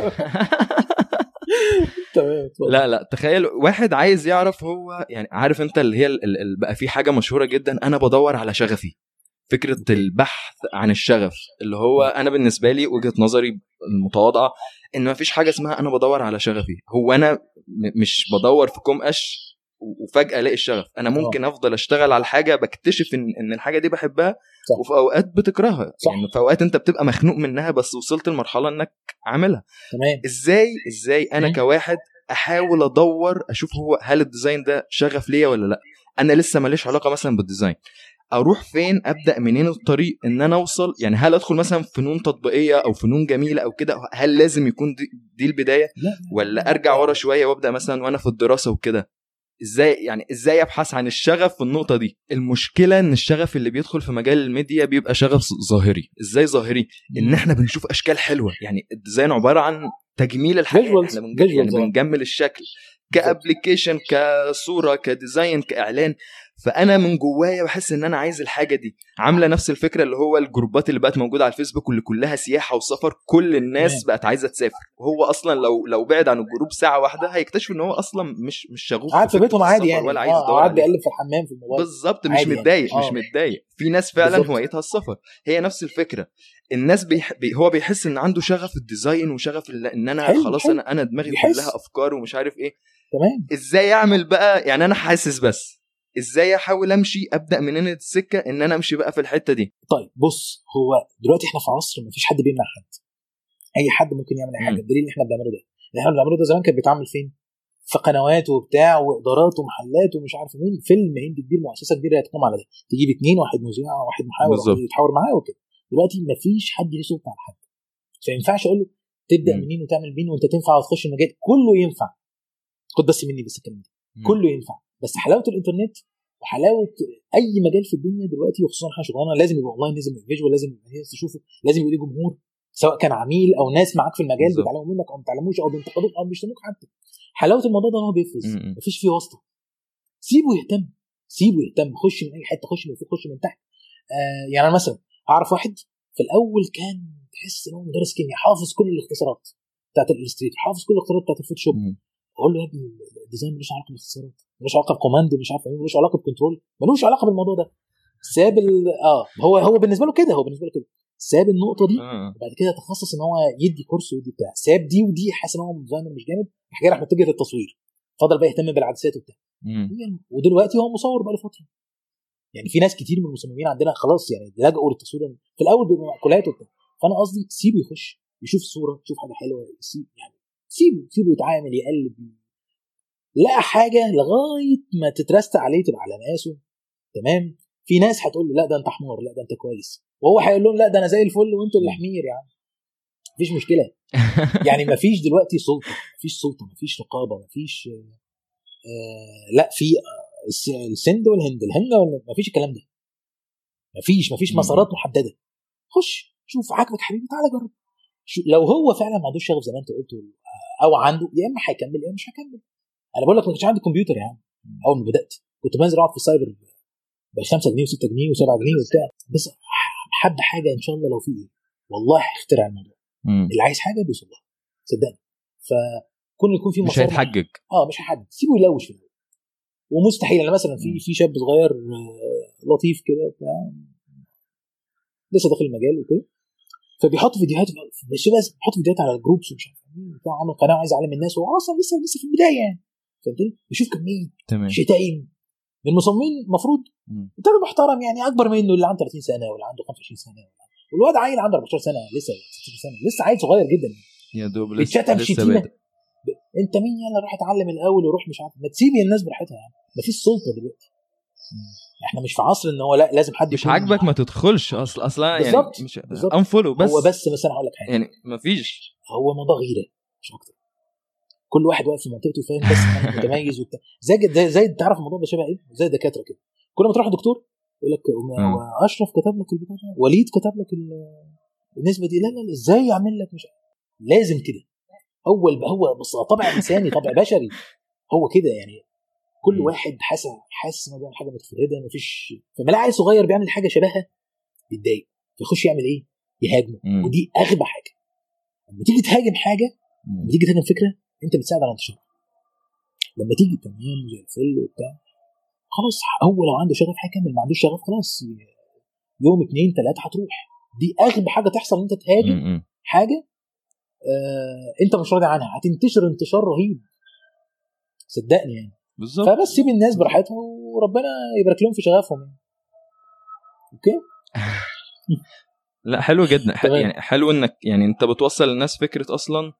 تمام اتفضل. لا لا تخيل واحد عايز يعرف هو يعني عارف انت اللي هي ال- ال- ال- بقى في حاجه مشهوره جدا انا بدور على شغفي فكره البحث عن الشغف اللي هو انا بالنسبه لي وجهه نظري المتواضعه ان ما فيش حاجه اسمها انا بدور على شغفي هو انا م- مش بدور في كوم قش و- وفجاه الاقي الشغف انا ممكن افضل اشتغل على الحاجه بكتشف ان ان الحاجه دي بحبها صح. وفي اوقات بتكرهها صح. يعني في اوقات انت بتبقى مخنوق منها بس وصلت لمرحله انك عاملها تمام ازاي ازاي انا مم. كواحد احاول ادور اشوف هو هل الديزاين ده شغف ليا ولا لا انا لسه ماليش علاقه مثلا بالديزاين اروح فين ابدا منين الطريق ان انا اوصل يعني هل ادخل مثلا فنون تطبيقيه او فنون جميله او كده هل لازم يكون دي, دي البدايه لا ولا ارجع ورا شويه وابدا مثلا وانا في الدراسه وكده ازاي يعني ازاي ابحث عن الشغف في النقطه دي المشكله ان الشغف اللي بيدخل في مجال الميديا بيبقى شغف ظاهري ازاي ظاهري ان احنا بنشوف اشكال حلوه يعني الديزاين عباره عن تجميل الحاجه Visuals. احنا بنج... يعني Visuals، آه. بنجمل الشكل كابلكيشن كصوره كديزاين كاعلان فانا من جوايا بحس ان انا عايز الحاجه دي عامله نفس الفكره اللي هو الجروبات اللي بقت موجوده على الفيسبوك واللي كلها سياحه وسفر كل الناس تمام. بقت عايزه تسافر وهو اصلا لو لو بعد عن الجروب ساعه واحده هيكتشف ان هو اصلا مش مش شغوف قاعد في فكرة بيتهم عادي السفر يعني ولا عايز اه يدور قاعد عليه. بيقلب في الحمام في الموبايل بالظبط مش عادي يعني. متضايق آه. مش متضايق في ناس فعلا بالظبط. هوايتها السفر هي نفس الفكره الناس بيح... بي... هو بيحس ان عنده شغف الديزاين وشغف ال- ان انا حلو، خلاص حلو. انا انا دماغي بيحس. كلها افكار ومش عارف ايه تمام ازاي اعمل بقى يعني انا حاسس بس ازاي احاول امشي ابدا منين السكه ان انا امشي بقى في الحته دي طيب بص هو دلوقتي احنا في عصر ما فيش حد بيمنع حد اي حد ممكن يعمل اي حاجه مم. الدليل اللي احنا بنعمله ده اللي احنا بنعمله ده زمان كان بيتعمل فين؟ في قنوات وبتاع وادارات ومحلات ومش عارف مين فيلم هندي كبير مؤسسه كبيره هتقوم على ده تجيب اثنين واحد مذيع وواحد محاور بالظبط. يتحاور معاه وكده دلوقتي ما فيش حد ليه سلطه على حد فما ينفعش اقول له تبدا مم. منين وتعمل مين وانت تنفع وتخش المجال كله ينفع خد بس مني بس الكلام ده كله ينفع بس حلاوه الانترنت وحلاوه اي مجال في الدنيا دلوقتي وخصوصا احنا شغلنا لازم يبقى اونلاين لازم يبقى فيجوال لازم يبقى الناس تشوفه لازم يبقى ليه جمهور سواء كان عميل او ناس معاك في المجال بالظبط. بيتعلموا منك او ما بيتعلموش او بينتقدوك او بيشتموك حتى حلاوه الموضوع ده ان هو بيفرز م-م. مفيش فيه واسطه سيبه يهتم سيبه يهتم خش من اي حته خش من فوق خش من تحت آه يعني انا مثلا اعرف واحد في الاول كان تحس ان هو مدرس كيمياء حافظ كل الاختصارات بتاعت الالستريتور حافظ كل الاختصارات بتاعت الفوتوشوب م. اقول له يا ابني الديزاين ملوش علاقه بالاختصارات ملوش علاقه بكوماند مش عارف ايه ملوش علاقه بكنترول ملوش علاقه بالموضوع ده ساب ال... اه هو هو بالنسبه له كده هو بالنسبه له كده ساب النقطه دي آه. وبعد كده تخصص ان هو يدي كورس ويدي بتاع ساب دي ودي حاسس ان هو ديزاينر مش جامد راح جاي راح متجه للتصوير فضل بقى يهتم بالعدسات وبتاع م. هي- ودلوقتي هو مصور بقى له فتره يعني في ناس كتير من المصممين عندنا خلاص يعني لجأوا للتصوير في الاول بيبقى مأكولات وبتاع فانا قصدي سيبه يخش يشوف الصوره يشوف حاجه حلوه يسيب يعني سيبه سيبه يتعامل يقلب لقى حاجه لغايه ما تترست عليه تبقى على مقاسه تمام في ناس هتقول له لا ده انت حمار لا ده انت كويس وهو هيقول لهم لا ده انا زي الفل وانتوا اللي حمير يا عم مفيش مشكله يعني مفيش دلوقتي سلطه مفيش سلطه مفيش رقابه مفيش آه لا في آه، الس- السند والهند الهند وال- مفيش الكلام ده مفيش مفيش مم. مسارات محدده خش شوف عاجبك حبيبي تعالى جرب شو لو هو فعلا ما عندوش شغف زي ما انت قلت آه، او عنده يا اما هيكمل يا اما مش هيكمل انا بقول لك ما كانش عندي كمبيوتر يا عم اول ما بدات كنت بنزل اقعد في السايبر ب 5 جنيه و6 جنيه و7 جنيه وبتاع بس حد حاجه ان شاء الله لو في ايه والله هيخترع الموضوع م. اللي عايز حاجه بيوصل لها صدقني فكون يكون في مش مسار هيتحجج اه مش هيحدد سيبه يلوش في الأول. ومستحيل انا مثلا في في شاب صغير آه، لطيف كده بتاع لسه داخل المجال وكده فبيحط فيديوهات مش بس بيحط فيديوهات على الجروبس ومش عارف ايه بتاع عامل قناه وعايز يعلم الناس وهو اصلا لسه لسه في البدايه يعني فهمتني؟ بيشوف كميه تمام شتايم من مصممين المفروض مم. راجل محترم يعني اكبر منه اللي عنده 30 سنه واللي عنده 25 سنه والواد عيل عنده 14 سنه لسه 16 سنه لسه عيل صغير جدا يا دوب لسه بيتشتم لسه شتيمه بادئ ب- انت مين يلا روح اتعلم الاول وروح مش عارف ما تسيب الناس براحتها يعني مفيش سلطه دلوقتي احنا مش في عصر ان هو لا لازم حد مش يكون- عاجبك ما تدخلش اصل اصلا يعني بالظبط، مش بالظبط. انفولو بس هو بس بس انا هقول لك حاجه يعني مفيش هو موضوع غيره مش اكتر كل واحد واقف في منطقته فاهم بس انا متميز وبتاع زي زي, زي تعرف الموضوع ده شبه ايه؟ زي الدكاتره كده كل ما تروح لدكتور يقول لك مم. هو اشرف كتب لك البتاع ده وليد كتب لك ال- النسبه دي لا لا لا ازاي يعمل لك مش لازم كده هو الب- هو بس طبع انساني طبع بشري هو كده يعني كل مم. واحد حاسس حاسس انه بيعمل حاجه متفرده مفيش فما لا عيل صغير بيعمل حاجه شبهها بيتضايق فيخش يعمل ايه؟ يهاجمه مم. ودي اغبى حاجه لما تيجي تهاجم حاجه مم. لما تيجي تهاجم فكره انت بتساعد على انتشارها لما تيجي تمام زي الفل وبتاع خلاص هو لو عنده شغف هيكمل ما عندوش شغف خلاص يوم اتنين تلاته هتروح دي اغبى حاجه تحصل ان انت تهاجم مم. حاجه آه انت مش راضي عنها هتنتشر انتشار رهيب صدقني يعني بالظبط فبس سيب الناس براحتها وربنا يبارك لهم في شغفهم يعني اوكي لا حلو جدا ح- تمام. يعني حلو انك يعني انت بتوصل للناس فكره اصلا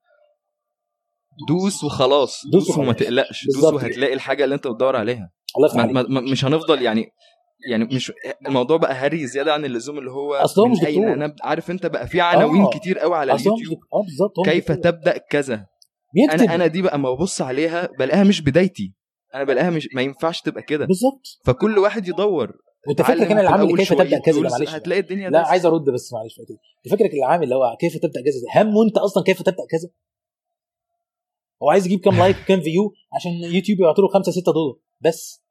دوس وخلاص دوس دوس وما وخلاص. تقلقش دوس بالظبط وهتلاقي الحاجه اللي انت بتدور عليها الله يفتح ما عليك ما ما- مش هنفضل يعني يعني مش الموضوع بقى هري زياده عن اللزوم اللي هو أصل هو من مش اين دكتور. انا عارف انت بقى في عناوين آه. كتير قوي على أصل هو مش اليوتيوب دك- اه بالظبط هو مش كيف دكتور. تبدا كذا بيكتب انا انا دي بقى ما ببص عليها بلاقيها مش بدايتي انا بلاقيها مش ما ينفعش تبقى كده بالظبط فكل واحد يدور وانت فاكرك اتعلم انا اللي في عامل الأول كيف شوية تبدا كذا ده tools، معلش هتلاقي الدنيا لا دايسة. عايز ارد بس معلش في الحتة دي. انت فاكرك اللي عامل اللي هو كيف تبدا كذا ده هم وانت اصلا كيف تبدا كذا هو عايز يجيب كام لايك وكام فيو عشان يوتيوب يعطوا له 5 6 دولار بس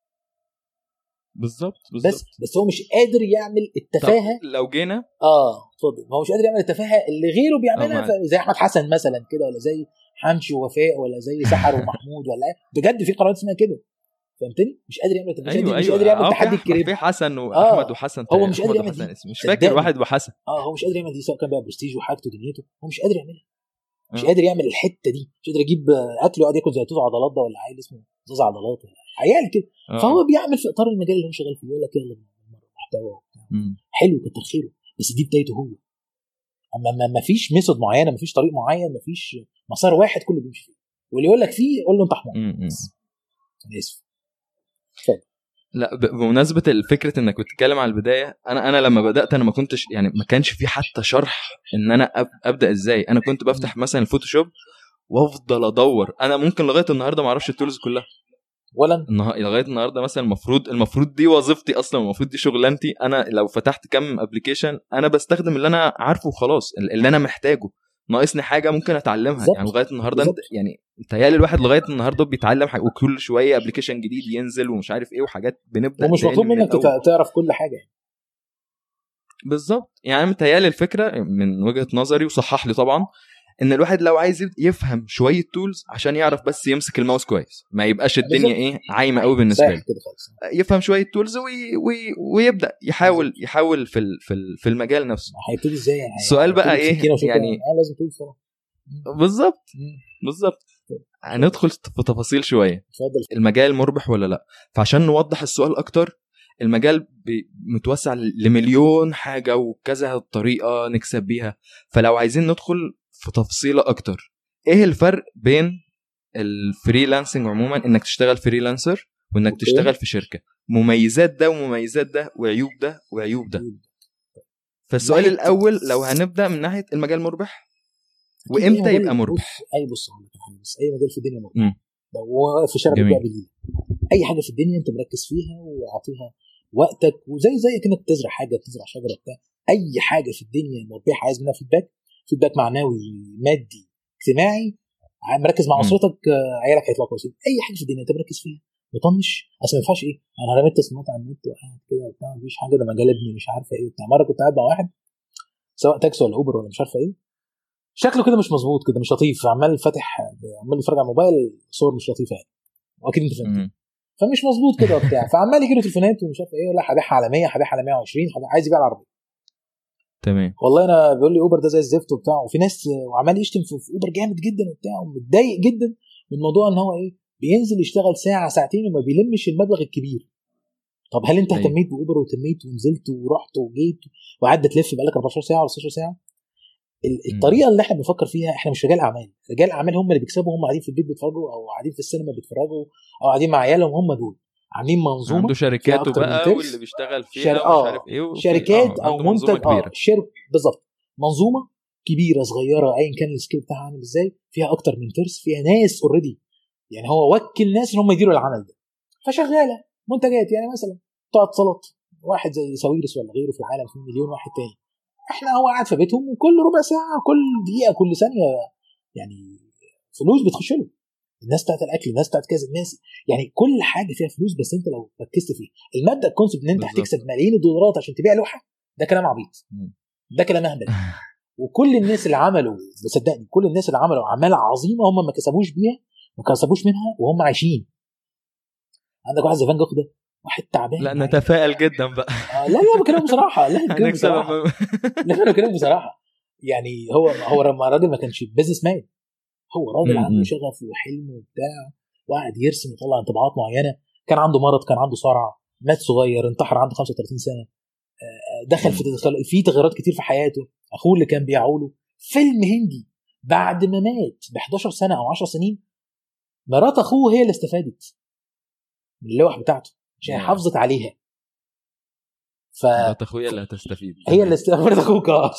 بالظبط بالظبط بس بس هو مش قادر يعمل التفاهه طب لو جينا اه اتفضل هو مش قادر يعمل التفاهه اللي غيره بيعملها آه، ف- زي احمد حسن مثلا كده ولا زي حمشي ووفاء ولا زي سحر ومحمود ولا إيه. بجد في قنوات اسمها كده فهمتني مش قادر يعمل التفاهه ايوه مش ايوه قادر يعمل آه، تحدي في- الكريم في حسن واحمد وحسن هو مش أحمد قادر يعمل وحسن دي. اسمه. مش فاكر صدقني. واحد وحسن اه هو مش قادر يعمل دي سواء كان بقى برستيج وحاجته ودنيته هو مش قادر يعملها مش آه. قادر يعمل الحته دي مش قادر يجيب آه، اكل ويقعد ياكل زي توز عضلات ده ولا عيل اسمه زوز عضلات ولا عيال كده آه. فهو بيعمل في اطار المجال اللي هو شغال فيه يقول لك يلا نمرر محتوى وبتاع مم. حلو كتر خيره بس دي بدايته هو اما ما- ما فيش ميثود معينه ما فيش طريق معين ما فيش مسار واحد كله بيمشي فيه واللي يقول لك فيه قول له انت حمار مم. مم. بس. انا اسف لا ب- بمناسبه الفكره انك بتتكلم على البدايه انا انا لما بدات انا ما كنتش يعني ما كانش في حتى شرح ان انا أب ابدا ازاي انا كنت بفتح مثلا الفوتوشوب وافضل ادور انا ممكن لغايه النهارده ما اعرفش التولز كلها ولا النها... لغايه النهارده مثلا المفروض المفروض دي وظيفتي اصلا المفروض دي شغلانتي انا لو فتحت كم ابلكيشن انا بستخدم اللي انا عارفه وخلاص اللي انا محتاجه ناقصني حاجه ممكن اتعلمها بالظبط. يعني لغايه النهارده انت بالظبط. يعني متهيألي الواحد لغايه النهارده بيتعلم حاجة وكل شويه ابلكيشن جديد ينزل ومش عارف ايه وحاجات بنبدا ومش تاني مطلوب من منك الأول. تت- تعرف كل حاجه يعني بالظبط يعني متهيألي الفكره من وجهه نظري وصحح لي طبعا ان الواحد لو عايز يفهم شويه تولز عشان يعرف بس يمسك الماوس كويس ما يبقاش الدنيا بالظبط. ايه عايمه قوي بالنسبه سهل له كده خالص يفهم شويه تولز وي وي ويبدا يحاول يحاول في ال- في ال- في المجال نفسه هيبتدي ازاي يعني السؤال بقى هيبتدي إيه؟ بسكينة وشوكة؟ يعني- اه لازم تقول صراحه بالظبط مم. بالظبط هندخل في تفاصيل شويه اتفضل المجال مربح ولا لا فعشان نوضح السؤال اكتر المجال بي- متوسع لمليون حاجه وكذا طريقه نكسب بيها فلو عايزين ندخل في تفصيله اكتر ايه الفرق بين الفريلانسنج عموما انك تشتغل فريلانسر وانك أوكي. تشتغل في شركه مميزات ده ومميزات ده وعيوب ده وعيوب ده فالسؤال ناحية- الاول لو هنبدا من ناحيه المجال مربح أكيد وامتى أي مجال- يبقى مربح بص اي بص هقول لك على حاجه بس اي مجال في الدنيا مربح مم. لو هو واقف في الشارع جميل. بيبيع بالليل اي حاجه في الدنيا انت مركز فيها وعاطيها وقتك وزي زي كانك بتزرع حاجه بتزرع شجره بتاع اي حاجه في الدنيا مربحه عايز منها فيدباك فيدباك معنوي مادي اجتماعي ع- مركز مع مم. اسرتك آه، عيالك هيطلعوا كويسين اي حاجه في الدنيا انت مركز فيها مطنش اصل ما ينفعش ايه انا رميت تصميمات على النت وقاعد كده وبتاع مفيش حاجه ده مجال ابني مش عارفه ايه وبتاع مره كنت قاعد مع واحد سواء تاكسي ولا اوبر ولا مش عارفه ايه شكله كده مش مظبوط كده مش لطيف عمال فاتح عمال بيتفرج على الموبايل صور مش لطيفه يعني واكيد انت فاهم مم. فمش مظبوط كده وبتاع فعمال يجي له تليفونات ومش عارف ايه لا هبيعها على 100 هبيعها على 120 هبيع- عايز يبيع العربيه تمام والله انا بيقول لي اوبر ده زي الزفت وبتاع وفي ناس وعمال يشتم في في اوبر جامد جدا وبتاع ومتضايق جدا من موضوع ان هو ايه بينزل يشتغل ساعه ساعتين وما بيلمش المبلغ الكبير طب هل انت أيوة. اهتميت باوبر واهتميت ونزلت ورحت وجيت وقعدت تلف بقالك 14 ساعه ولا 16 ساعه ال- مم. الطريقه اللي احنا بنفكر فيها احنا مش رجال اعمال رجال اعمال هم اللي بيكسبوا هم قاعدين في البيت بيتفرجوا او قاعدين في السينما بيتفرجوا او قاعدين مع عيالهم هم دول عاملين منظومه عنده شركاته أكتر من بقى ترس. واللي بيشتغل فيها شر- ومش آه. عارف ايه وفي- شركات آه، او عنده منظومة منتج اه كبيره شركه بالظبط منظومه كبيره صغيره ايا كان السكيل بتاعها عامل ازاي فيها اكتر من ترس فيها ناس اوريدي يعني هو وكل ناس ان هم يديروا العمل ده فشغاله منتجات يعني مثلا بتوع اتصالات واحد زي ساويرس ولا غيره في العالم في مليون واحد تاني احنا هو قاعد في بيتهم وكل ربع ساعه كل دقيقه كل ثانيه يعني فلوس بتخش له الناس بتاعت الاكل الناس بتاعت كذا الناس يعني كل حاجه فيها فلوس بس انت لو ركزت فيها المبدا الكونسيبت ان انت بالظبط. هتكسب ملايين الدولارات عشان تبيع لوحه ده كلام عبيط مم. ده كلام اهبل وكل الناس اللي عملوا صدقني كل الناس اللي عملوا اعمال عظيمه هم ما كسبوش بيها ما كسبوش منها وهم عايشين عندك واحد زي فان جوخ ده واحد تعبان لا نتفائل جدا بقى آه، لا لا بكلام بصراحه لا بكلام هنكسب بصراحه أما- لا انا بكلام بصراحه يعني هو هو لما راجل ما كانش بزنس مان هو راجل م- عنده م. شغف وحلم وبتاع وقاعد يرسم ويطلع انطباعات معينه كان عنده مرض كان عنده صرع مات صغير انتحر عنده 35 سنه آه، دخل في تدخل- في تغيرات كتير في حياته اخوه اللي كان بيعوله فيلم هندي بعد ما مات ب 11 سنه او 10 سنين مرات اخوه هي اللي استفادت من اللوح بتاعته عشان يا. حافظت عليها ف مرات اخويا اللي هتستفيد هي اللي استفادت اخوك اه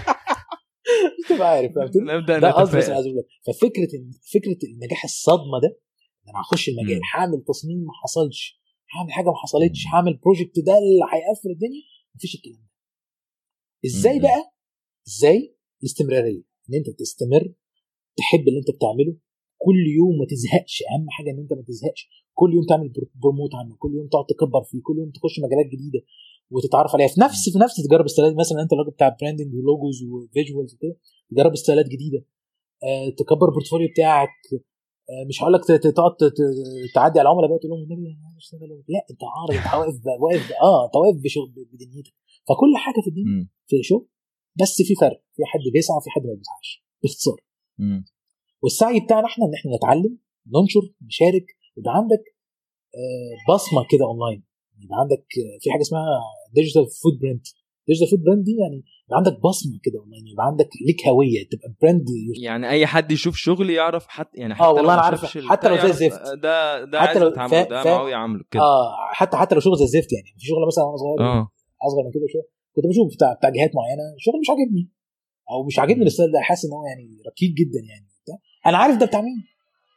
مش تبقى عارف فهمت نبدا ده قصدي بس نتفائل عايز أقول لك. ففكره إن- فكره النجاح الصدمه ده إن انا هخش المجال مم. هعمل تصميم ما حصلش هعمل حاجه ما حصلتش هعمل بروجكت ده اللي هيقفل الدنيا مفيش الكلام ده ازاي مم. بقى ازاي الاستمراريه ان انت تستمر تحب اللي انت بتعمله كل يوم ما تزهقش اهم حاجه ان انت ما تزهقش كل يوم تعمل بر- بروموت عنه كل يوم تقعد تكبر فيه كل يوم تخش مجالات جديده وتتعرف عليها في نفس في نفس تجرب ستايلات مثلا انت الراجل بتاع براندنج ولوجوز وفيجوالز وكده تجرب ستايلات جديده آه، تكبر البورتفوليو بتاعك آه، مش هقول لك ت- ت- تقعد ت- ت- تعدي على العملاء بقى تقول لهم النبي انا عايز اشتغل لا انت عارض انت واقف ب- واقف ب- اه انت واقف بشغل بدنيتك فكل حاجه في الدنيا مم. في شغل بس في فرق في حد بيسعى وفي حد ما بيسعاش باختصار مم. والسعي بتاعنا احنا ان احنا نتعلم ننشر نشارك يبقى عندك آه، بصمه كده اونلاين يبقى عندك آه، في حاجه اسمها ديجيتال فوت برنت ديجيتال فوت برنت دي يعني يبقى عندك بصمه كده اونلاين يبقى عندك ليك هويه تبقى براند يعني اي حد يشوف شغلي يعرف حتى يعني حتى آه، لو والله ما أنا عارف. شافش ال- حتى لو يعرف زي الزفت. ده ده حتى حتى لو لو تعمله فا- ده فا- معاويه عامله كده اه حتى حتى لو شغل زي الزفت يعني في شغل مثلا وانا صغير اه اصغر من كده شويه كنت بشوف بتاع بتاع جهات معينه شغل مش عاجبني او مش عاجبني مم. الستايل ده حاسس ان هو يعني ركيك جدا يعني وبتاع. انا عارف ده بتاع مين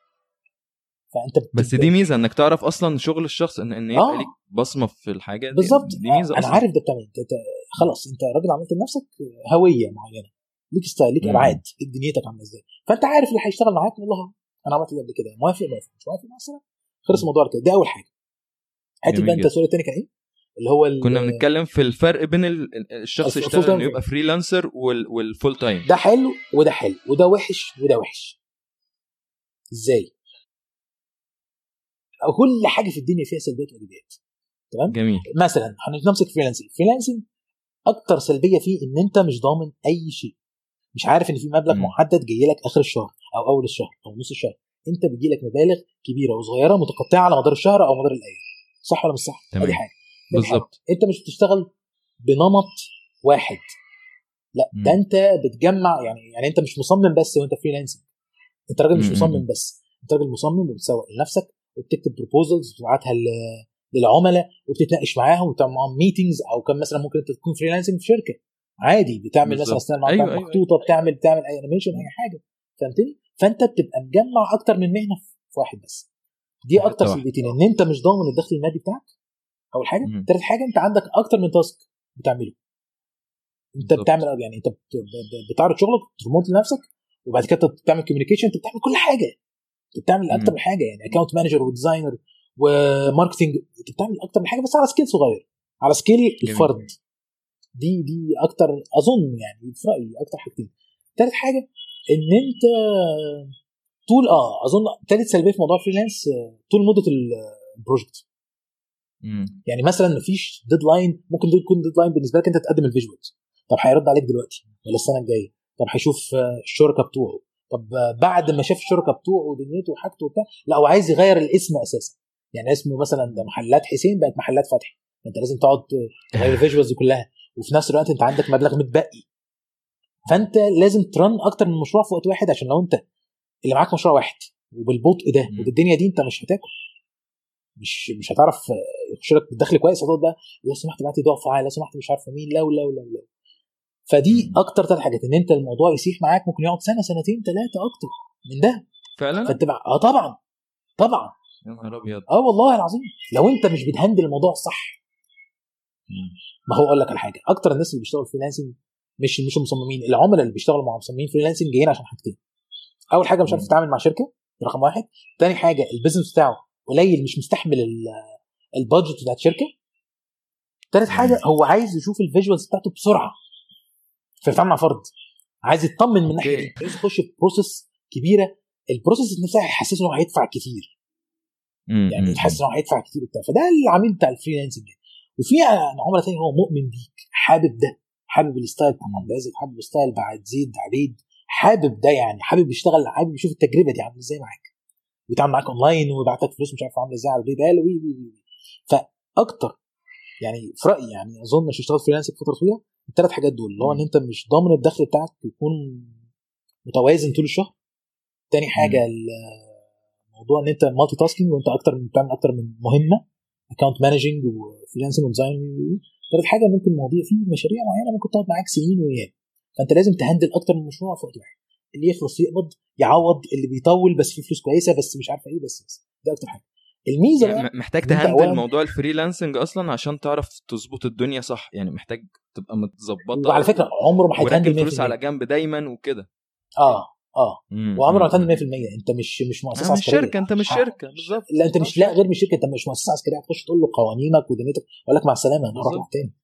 فانت بت- بس دي ميزه انك تعرف اصلا شغل الشخص ان ان يبقى آه. ليك بصمه في الحاجه دي بالظبط دي ميزه انا اصلا عارف ده بتاع مين انت خلاص انت راجل عملت لنفسك هويه معينه ليك ستايل ليك مم. ابعاد ليك دنيتك عامله ازاي فانت عارف اللي هيشتغل معاك والله انا عملت ده قبل كده موافق موافق مش موافق مع السلامه خلص الموضوع على كده دي اول حاجه حته جميل بقى انت جدا. السؤال الثاني كان ايه؟ اللي هو ال- كنا بنتكلم في الفرق بين ال- ال- الشخص الف- يشتغل full time انه يبقى فريلانسر وال- والفول تايم ده حلو وده حلو وده وحش وده وحش ازاي؟ أو كل حاجه في الدنيا فيها سلبيات وايجابيات تمام؟ جميل مثلا هنمسك فريلانسنج فريلانسنج اكتر سلبيه فيه ان انت مش ضامن اي شيء مش عارف ان في مبلغ مم. محدد جاي لك اخر الشهر او اول الشهر او نص الشهر انت بيجي لك مبالغ كبيره وصغيره متقطعه على مدار الشهر او مدار الايام صح ولا مش صح؟ تمام. ادي حاجه تاني حاجة، بالظبط انت مش بتشتغل بنمط واحد لا مم. ده انت بتجمع يعني يعني انت مش مصمم بس وانت فريلانسنج انت راجل مش مم. مصمم بس انت راجل مصمم وبتسوق لنفسك وبتكتب بروبوزلز وتبعتها ل- للعملاء وبتتناقش معاهم وتعمل معاهم ميتنجز او كان مثلا ممكن انت تكون فريلانسنج في شركه عادي بتعمل مثلا بالظبط. استنى معاك أيوة، أيوة أيوة، مخطوطه بتعمل بتعمل اي انيميشن اي حاجه فهمتني؟ فانت بتبقى مجمع اكتر من مهنه في واحد بس دي حتة اكتر واحدة. سلبيتين ان انت مش ضامن الدخل المادي بتاعك اول حاجه مم. تالت حاجه انت عندك اكتر من تاسك بتعمله انت بالظبط. بتعمل يعني انت بت- ب- ب- بتعرض شغلك ترموت لنفسك وبعد كده بتعمل كوميونيكيشن انت بتعمل كل حاجه انت بتعمل اكتر مم. من حاجه يعني اكونت مانجر وديزاينر وماركتنج انت بتعمل اكتر من حاجه بس على سكيل صغير على سكيل الفرد دي دي اكتر اظن يعني في رايي اكتر حاجتين تالت حاجه ان انت طول اه اظن تالت سلبيه في موضوع الفريلانس آه، طول مده ال- البروجكت مم. يعني مثلا مفيش ديدلاين ممكن يكون ديدلاين بالنسبه لك انت تقدم الفيجوالز طب هيرد عليك دلوقتي ولا السنه الجايه طب هيشوف آه، الشركاء بتوعه طب آه، بعد ما شاف الشركاء بتوعه ودنيته وحاجته وبتاع لا هو عايز يغير الاسم اساسا يعني اسمه مثلا ده محلات حسين بقت محلات فتحي انت لازم تقعد تغير الفيجوالز دي كلها وفي نفس الوقت انت عندك مبلغ متبقي فانت لازم ترن اكتر من مشروع في وقت واحد عشان لو انت اللي معاك مشروع واحد وبالبطء ده مم. وبالدنيا دي انت مش هتاكل مش مش هتعرف آه، يخش لك دخل كويس هتقعد بقى لو سمحت ابعت لي ضعف فعال لو سمحت مش عارفه مين لو لو لو لو فدي مم. اكتر ثلاث حاجات ان انت الموضوع يسيح معاك ممكن يقعد سنه سنتين ثلاثه اكتر من ده فعلا فانت بقى اه طبعا طبعا يا نهار ابيض اه والله العظيم لو انت مش بتهندل الموضوع صح مم. ما هو اقول لك على حاجه اكتر الناس اللي بيشتغلوا فريلانسنج مش مش المصممين العملاء اللي بيشتغلوا مع مصممين فريلانسنج جايين عشان حاجتين اول حاجه مش عارف مم. يتعامل مع شركه رقم واحد تاني حاجه البيزنس بتاعه قليل مش مستحمل ال- البادجت بتاعت الشركه تالت حاجه هو عايز يشوف الفيجوالز بتاعته بسرعه فيتعامل مع فرد عايز يطمن من الناحيه أوكي. دي عايز يخش في بروسيس كبيره البروسيس نفسها هيحسسه ان هو هيدفع كتير مم. يعني مم. تحس ان هو هيدفع كتير وبتاع فده العميل بتاع الفريلانسنج وفي عملاء تاني هو مؤمن بيك حابب ده حابب الستايل بتاع مم. محمد عزت حابب الستايل بتاع زيد عبيد حابب ده يعني حابب يشتغل حابب يشوف التجربه دي عامله ازاي معاك ويتعامل معاك اونلاين ويبعت لك فلوس مش عارف عامله ازاي على الباي بال وي وي وي فاكتر يعني في رايي يعني اظن مش هشتغل فريلانسنج فتره طويله الثلاث حاجات دول اللي هو ان انت مش ضامن الدخل بتاعك يكون متوازن طول الشهر تاني حاجه الموضوع ان انت مالتي تاسكينج وانت اكتر من بتعمل اكتر من مهمه اكونت مانجنج وفريلانسنج وديزاين ثالث حاجه ممكن مواضيع في مشاريع معينه ممكن تقعد معاك سنين وايام فانت لازم تهندل اكتر من مشروع في وقت واحد اللي يخلص يقبض يعوض اللي بيطول بس فيه فلوس كويسه بس مش عارفه ايه بس بس ده اكتر حاجه الميزه يعني بقى م- محتاج إن أنت تهندل أولاً- موضوع الفريلانسنج اصلا عشان تعرف تظبط الدنيا صح يعني محتاج تبقى متظبطه وعلى فكره عمره ما وراكن هيتهندل فلوس 100% على جنب دايما وكده اه اه مم. وعمره ما مم. هيتهندل 100% انت مش مش مؤسسه آه، مش عسكريه شركه انت مش آه. شركه بالظبط لا انت مش لا غير مش شركه انت مش مؤسسه عسكريه هتخش تقول له قوانينك ودنيتك اقول لك مع السلامه انا هروح بالظبط. واحد تاني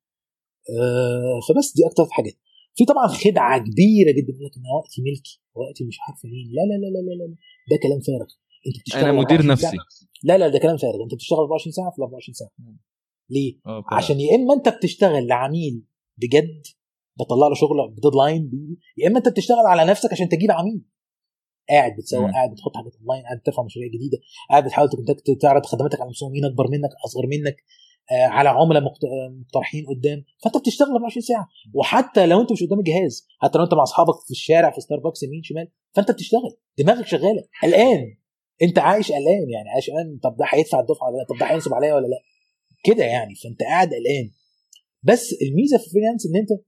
آه فبس دي اكتر حاجات في طبعا خدعه كبيره جدا يقول لك انا وقتي ملكي وقتي مش عارفه مين لا لا لا لا لا لا ده كلام فارغ انت بتشتغل انا مدير 24 نفسي ساعة. لا لا ده كلام فارغ انت بتشتغل 24 ساعه في ال 24 ساعه ليه؟ اه فعلا. عشان يا اما انت بتشتغل لعميل بجد بتطلع له شغل بديدلاين بي- يا اما انت بتشتغل على نفسك عشان تجيب عميل قاعد بتسوق مم. قاعد بتحط حاجات اونلاين قاعد ترفع مشاريع جديده قاعد بتحاول تكونتاكت تعرض خدماتك على مصممين اكبر منك اصغر منك آه على عملاء مقت- آه، مقترحين قدام فانت بتشتغل 24 ساعه وحتى لو انت مش قدام الجهاز حتى لو انت مع اصحابك في الشارع في ستاربكس يمين شمال فانت بتشتغل دماغك شغاله قلقان انت عايش قلقان يعني عايش قلقان طب ده هيدفع الدفعه ولا لا طب ده هينصب عليا ولا لا كده يعني فانت قاعد قلقان بس الميزه في الفريلانس ان انت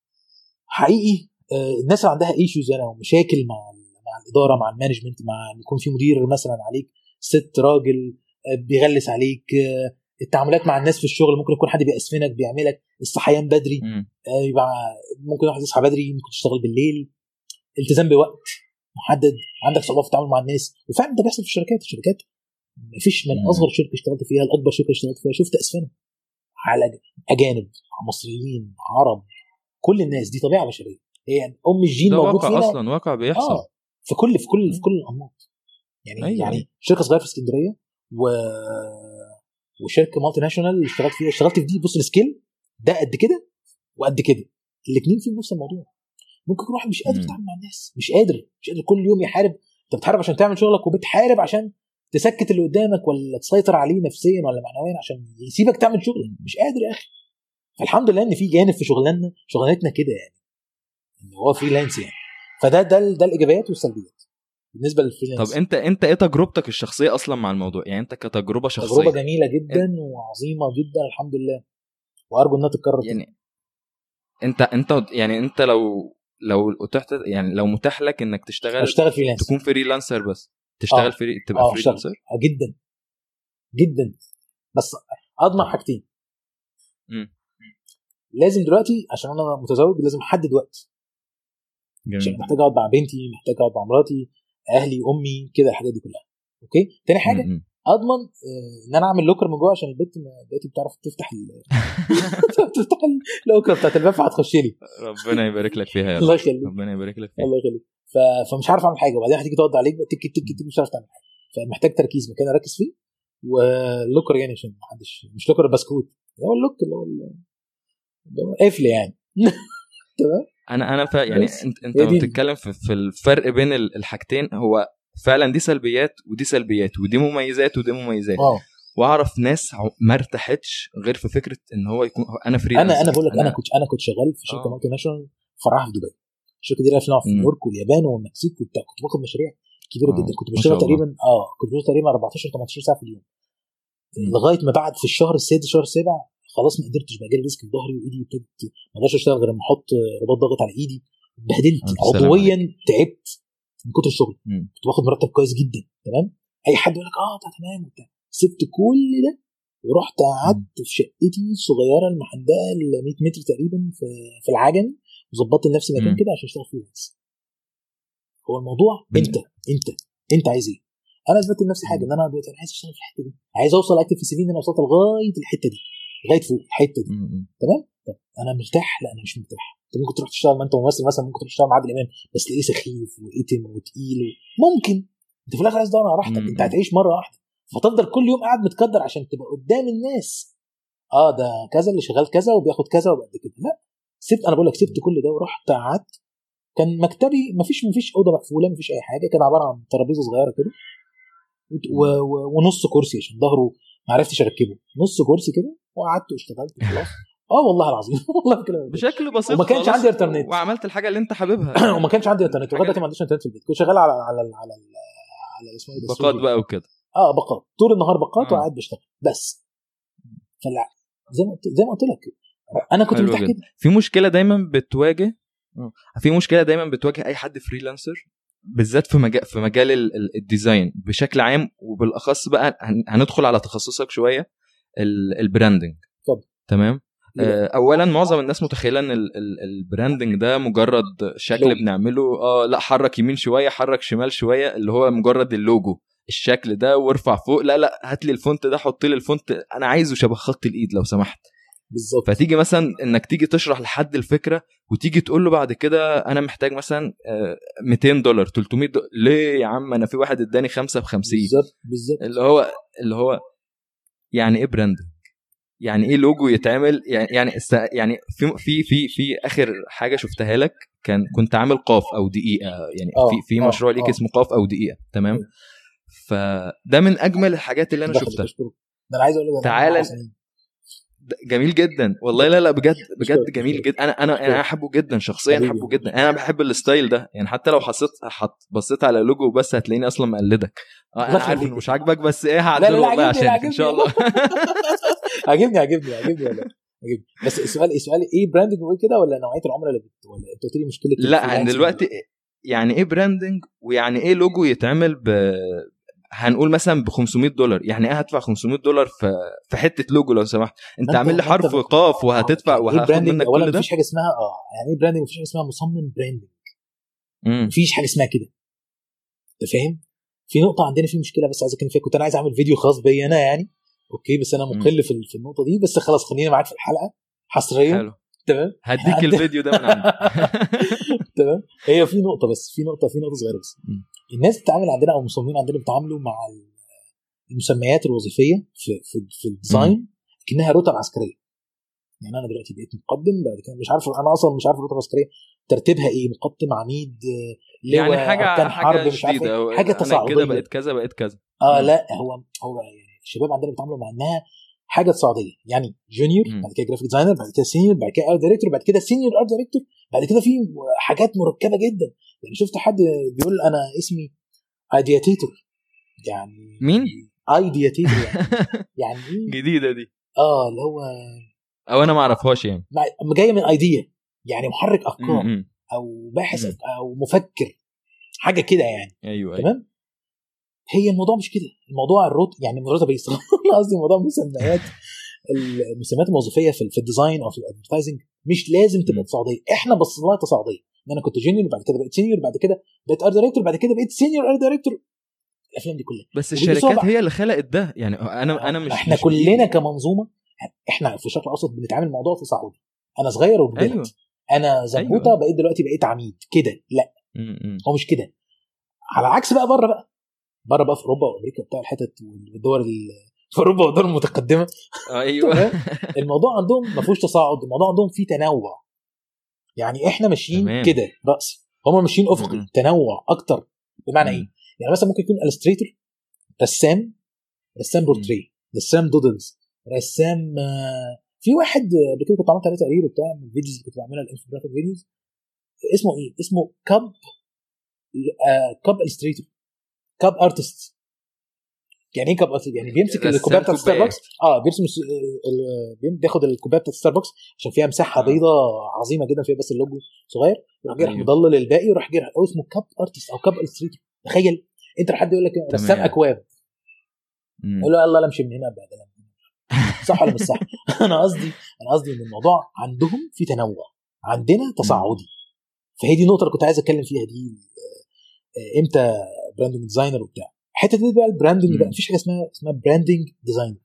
حقيقي آه، الناس اللي عندها ايشوز هنا ومشاكل مع مع الاداره مع المانجمنت مع ان يكون في مدير مثلا عليك ست راجل آه، بيغلس عليك آه، التعاملات مع الناس في الشغل ممكن يكون حد بيأسفنك بيعملك الصحيان بدري مم. آه، يبقى ممكن واحد يصحى بدري ممكن تشتغل بالليل التزام بوقت محدد عندك صعوبه في التعامل مع الناس وفعلا ده بيحصل في الشركات الشركات مفيش من مم. اصغر شركه اشتغلت فيها لاكبر شركه اشتغلت فيها شفت اسفنه على اجانب مصريين عرب كل الناس دي طبيعه بشريه هي يعني ام الجين ده موجود واقع فينا اصلا واقع بيحصل اه في كل في كل في كل الانماط يعني أيوة، يعني أيوة. شركه صغيره في اسكندريه و وشركه مالتي ناشونال اشتغلت فيها اشتغلت في دي بص السكيل ده قد كده وقد كده الاثنين فيهم نفس الموضوع ممكن يكون واحد مش قادر مم. يتعامل مع الناس مش قادر مش قادر كل يوم يحارب انت بتحارب عشان تعمل شغلك وبتحارب عشان تسكت اللي قدامك ولا تسيطر عليه نفسيا ولا معنويا عشان يسيبك تعمل شغلك مش قادر يا اخي فالحمد لله ان في جانب في شغلنا شغلانتنا كده يعني ان هو فريلانس يعني فده ده ده الايجابيات والسلبيات بالنسبه للفريلانس طب انت انت ايه تجربتك الشخصيه اصلا مع الموضوع يعني انت كتجربه شخصيه تجربه جميله جدا وعظيمه جدا الحمد لله وارجو انها تتكرر تاني. يعني انت انت يعني انت لو لو اتحت يعني لو متاح لك انك تشتغل اشتغل فريلانس تكون فريلانسر بس تشتغل آه. فري تبقى اه اشتغل فريلانسر آه جدا جدا بس اضمن حاجتين مم. لازم دلوقتي عشان انا متزوج لازم احدد وقت عشان جميل محتاج اقعد مع بنتي محتاج اقعد مع مراتي اهلي امي كده الحاجات دي كلها اوكي تاني حاجه م- م. اضمن آه، ان انا اعمل لوكر من جوه عشان البنت ما- دلوقتي بتعرف تفتح ال... تفتح اللوكر بتاعت الباب فهتخش لي ربنا يبارك لك فيها يا رب الله يخليك ربنا يبارك لك فيها الله يخليك ف... فمش عارف اعمل حاجه وبعدين هتيجي تقعد عليك بقى تك تك تك مش عارف تعمل حاجه فمحتاج تركيز مكان اركز فيه واللوكر يعني عشان ما حدش مش لوكر بسكوت هو اللوك اللي هو ال- اللي هو قفل يعني تمام انا انا فا يعني بس. انت انت هي لما دي- بتتكلم في, في الفرق بين ال- الحاجتين هو فعلا دي سلبيات ودي سلبيات ودي مميزات ودي مميزات اه واعرف ناس ع- ما ارتاحتش غير في فكره ان هو يكون هو انا فري انا انا بقول لك انا كنت انا كنت شغال في شركه آه. مالتي ناشونال فرعها في دبي الشركه دي لها فروع في مم. نيويورك واليابان والمكسيك وبتاع كنت باخد مشاريع كبيره آه، جدا كنت ما بشتغل شاء الله. تقريبا اه كنت بشتغل تقريبا 14 18 ساعه في اليوم مم. لغايه ما بعد في الشهر السادس شهر السابع خلاص ما قدرتش بقى جالي ريسك في ظهري وايدي ابتدت ما اقدرش اشتغل غير لما احط رباط ضاغط على ايدي اتبهدلت ألف سلامة عضويا تعبت من كتر الشغل مم. كنت باخد مرتب كويس جدا تمام اي حد يقول لك اه ده تمام وبتاع سبت كل ده ورحت قعدت في شقتي الصغيره المحدقه ال 100 متر تقريبا في في العجمي وظبطت لنفسي مكان مم. كده عشان اشتغل فريلانس هو الموضوع مم. انت انت انت عايز ايه؟ انا اثبتت لنفسي حاجه ان انا دلوقتي انا عايز اشتغل في الحته دي عايز اوصل اكتب في السي في ان انا وصلت لغايه الحته دي لغايه فوق الحته دي مم. تمام طب انا مرتاح لا انا مش مرتاح انت ممكن تروح تشتغل ما انت ممثل مثلا ممكن تروح تشتغل مع عادل امام بس تلاقيه سخيف واتم وتقيل و... ممكن انت في الاخر عايز تدور على راحتك مم. انت هتعيش مره واحده فتفضل كل يوم قاعد متقدر عشان تبقى قدام الناس اه ده كذا اللي شغال كذا وبياخد كذا وبقد كده لا سبت انا بقول لك سبت كل ده ورحت قعدت كان مكتبي مفيش مفيش اوضه مقفوله مفيش اي حاجه كان عباره عن ترابيزه صغيره كده وت- و- و- ونص كرسي عشان ظهره ما عرفتش اركبه نص كرسي كده وقعدت واشتغلت خلاص اه والله العظيم والله بكلمك بجد. بشكل بسيط وما كانش خلاص عندي انترنت. وعملت الحاجه اللي انت حاببها وما كانش عندي انترنت لغايه دلوقتي ما عنديش انترنت في البيت كنت شغال على على على على, على اسمه ايه ده باقات بقى وكده اه باقات طول النهار باقات آه. وقاعد بشتغل بس فلا زي ما قلت زي ما قلت لك انا كنت حلو مرتاح جدا. كده في مشكله دايما بتواجه في مشكله دايما بتواجه اي حد فريلانسر بالذات في مجال في مجال ال- ال- الديزاين بشكل عام وبالاخص بقى هن- هندخل على تخصصك شويه ال- البراندنج اتفضل. تمام إيه آه، اولا معظم الناس متخيله ان ال- ال- البراندنج ده مجرد شكل لوجو. بنعمله اه لا حرك يمين شويه حرك شمال شويه اللي هو مجرد اللوجو الشكل ده وارفع فوق لا لا هات لي الفونت ده حط لي الفونت انا عايزه شبه خط الايد لو سمحت بالظبط فتيجي مثلا انك تيجي تشرح لحد الفكره وتيجي تقول له بعد كده انا محتاج مثلا آه، 200 دولار 300 دولار ليه يا عم انا في واحد اداني 5 ب 50 بالظبط بالظبط اللي هو اللي هو يعني ايه براندنج يعني ايه لوجو يتعمل يعني يعني است- يعني في في في في اخر حاجه شفتها لك كان كنت عامل قاف او دقيقه يعني آه، في في آه، مشروع ليك آه. اسمه قاف او دقيقه تمام فده من اجمل الحاجات اللي انا دخلت شفتها أشكرك. ده انا عايز اقول لك ده أنا تعالى- أربع سنين. ده جميل جدا والله لا لا بجد بجد أشكرك، جميل أشكرك. جدا انا انا انا احبه جدا شخصيا حبيبي. احبه جدا انا بحب الستايل ده يعني حتى لو حسيت حط بصيت على لوجو بس هتلاقيني اصلا مقلدك اه الله انا عارف يخليك. انه مش عاجبك بس ايه لا هعدله لا والله عجبني، لا عشانك ان عجبني. شاء الله عاجبني عاجبني عاجبني والله عاجبني بس السؤال ايه سؤال ايه براندنج وايه كده ولا نوعيه العملاء اللي بت... ولا انت قلت لي مشكله لا الفريلانسنج دلوقتي يعني ايه براندنج ويعني ايه لوجو يتعمل ب هنقول مثلا ب 500 دولار يعني ايه هدفع 500 دولار في في حته لوجو لو سمحت انت ما عامل لي ما حرف بت- قاف وهتدفع يعني ايه وهاخد براندنج منك اولا كل ده مفيش حاجه اسمها اه يعني ايه براندنج مفيش حاجه اسمها مصمم براندنج مم. مفيش حاجه اسمها كده انت فاهم في نقطه عندنا في مشكله بس عايز اتكلم فيها كنت انا عايز اعمل فيديو خاص بيا انا يعني اوكي بس انا مقل في في النقطه دي بس خلاص خلينا معاك في الحلقه حصريا حلو تمام هديك عندنا- الفيديو ده من عندي تمام هي في نقطه بس في نقطه في نقطه صغيره بس مم. الناس بتتعامل عندنا او المصممين عندنا بيتعاملوا مع المسميات الوظيفيه في في, في الديزاين كانها رتب عسكريه يعني انا دلوقتي بقيت مقدم بعد كده مش عارف انا اصلا مش عارف الرتب العسكريه ترتيبها ايه مقدم عميد آه، لواء يعني حاجه أركان حاجه حرب مش عارف شديده إيه. حاجه انا كده تصاعديه بقيت كذا بقيت كذا اه مم. لا هو هو يعني الشباب عندنا بيتعاملوا مع انها حاجه تصاعديه يعني جونيور مم. بعد كده جرافيك ديزاينر بعد كده سينيور بعد كده ارت دايركتور بعد كده سينيور ارت دايركتور بعد كده في حاجات مركبه جدا يعني شفت حد بيقول انا اسمي ايدياتيتور يعني مين؟ ايدياتيتور يعني يعني ايه جديده دي اه اللي هو او انا ما اعرفهاش يعني مع- جايه من ايديا يعني محرك افكار مم. او باحث مم. أف- او مفكر حاجه كده يعني ايوه ايوه تمام هي الموضوع مش كده الموضوع الروت يعني الروت بيس انا قصدي موضوع مسميات المسميات الوظيفيه في في الديزاين او في الادفرتايزنج مش لازم تبقى مم. تصاعديه احنا بصينا لها تصاعديه ان انا كنت جونيور بعد كده بقيت سينيور بعد كده بقيت ارت دايركتور بعد كده بقيت سينيور ارت دايركتور الافلام دي كلها بس ودي الشركات بسرعة. هي اللي خلقت ده يعني انا انا مش احنا مش كلنا بإيدي. كمنظومه احنا في الشرق الاوسط بنتعامل الموضوع تصاعدي انا صغير وكبرت أيوة. انا زنبوطه أيوة. بقيت دلوقتي بقيت عميد كده لا مم. مم. هو مش كده على عكس بقى بره بقى بره بقى في اوروبا وامريكا بتاع الحتت والدول ال- في اوروبا والدول المتقدمه ايوه تمام؟ الموضوع عندهم ما فيهوش تصاعد الموضوع عندهم فيه تنوع يعني احنا ماشيين تمام. كده راسي هم ماشيين افقي م-م. تنوع اكتر بمعنى ايه؟ مم. يعني مثلا ممكن يكون الستريتور رسام رسام بورتريه رسام دودلز رسام آه، في واحد آه، قبل كده كنت عملت عليه تقرير وبتاع من الفيديوز اللي كنت بعملها الانفوجرافيك فيديوز اسمه ايه؟ اسمه كاب آه كاب الستريتور كاب ارتست يعني ايه كاب ارتست؟ يعني بيمسك رسام الكوبايه بتاعت كوباية. ستاربكس اه بيرسم الس- ال- بيم- بياخد الكوبايه بتاعت ستاربكس عشان فيها مساحه آه. بيضاء عظيمه جدا فيها بس اللوجو صغير يروح جاي أيوه. مضلل الباقي ويروح جاي هو اسمه كاب ارتست او كاب الستريتور تخيل انت لو حد يقول لك رسام تمام. اكواب مم. يقول له يلا لا امشي من هنا ابعد أنا من هنا. صح ولا مش صح؟ انا قصدي انا قصدي ان الموضوع عندهم في تنوع عندنا تصاعدي فهي دي النقطه اللي كنت عايز اتكلم فيها دي آه، امتى براندنج ديزاينر وبتاع الحته دي بقى البراندنج مم. بقى مفيش حاجه اسمها اسمها براندنج ديزاينر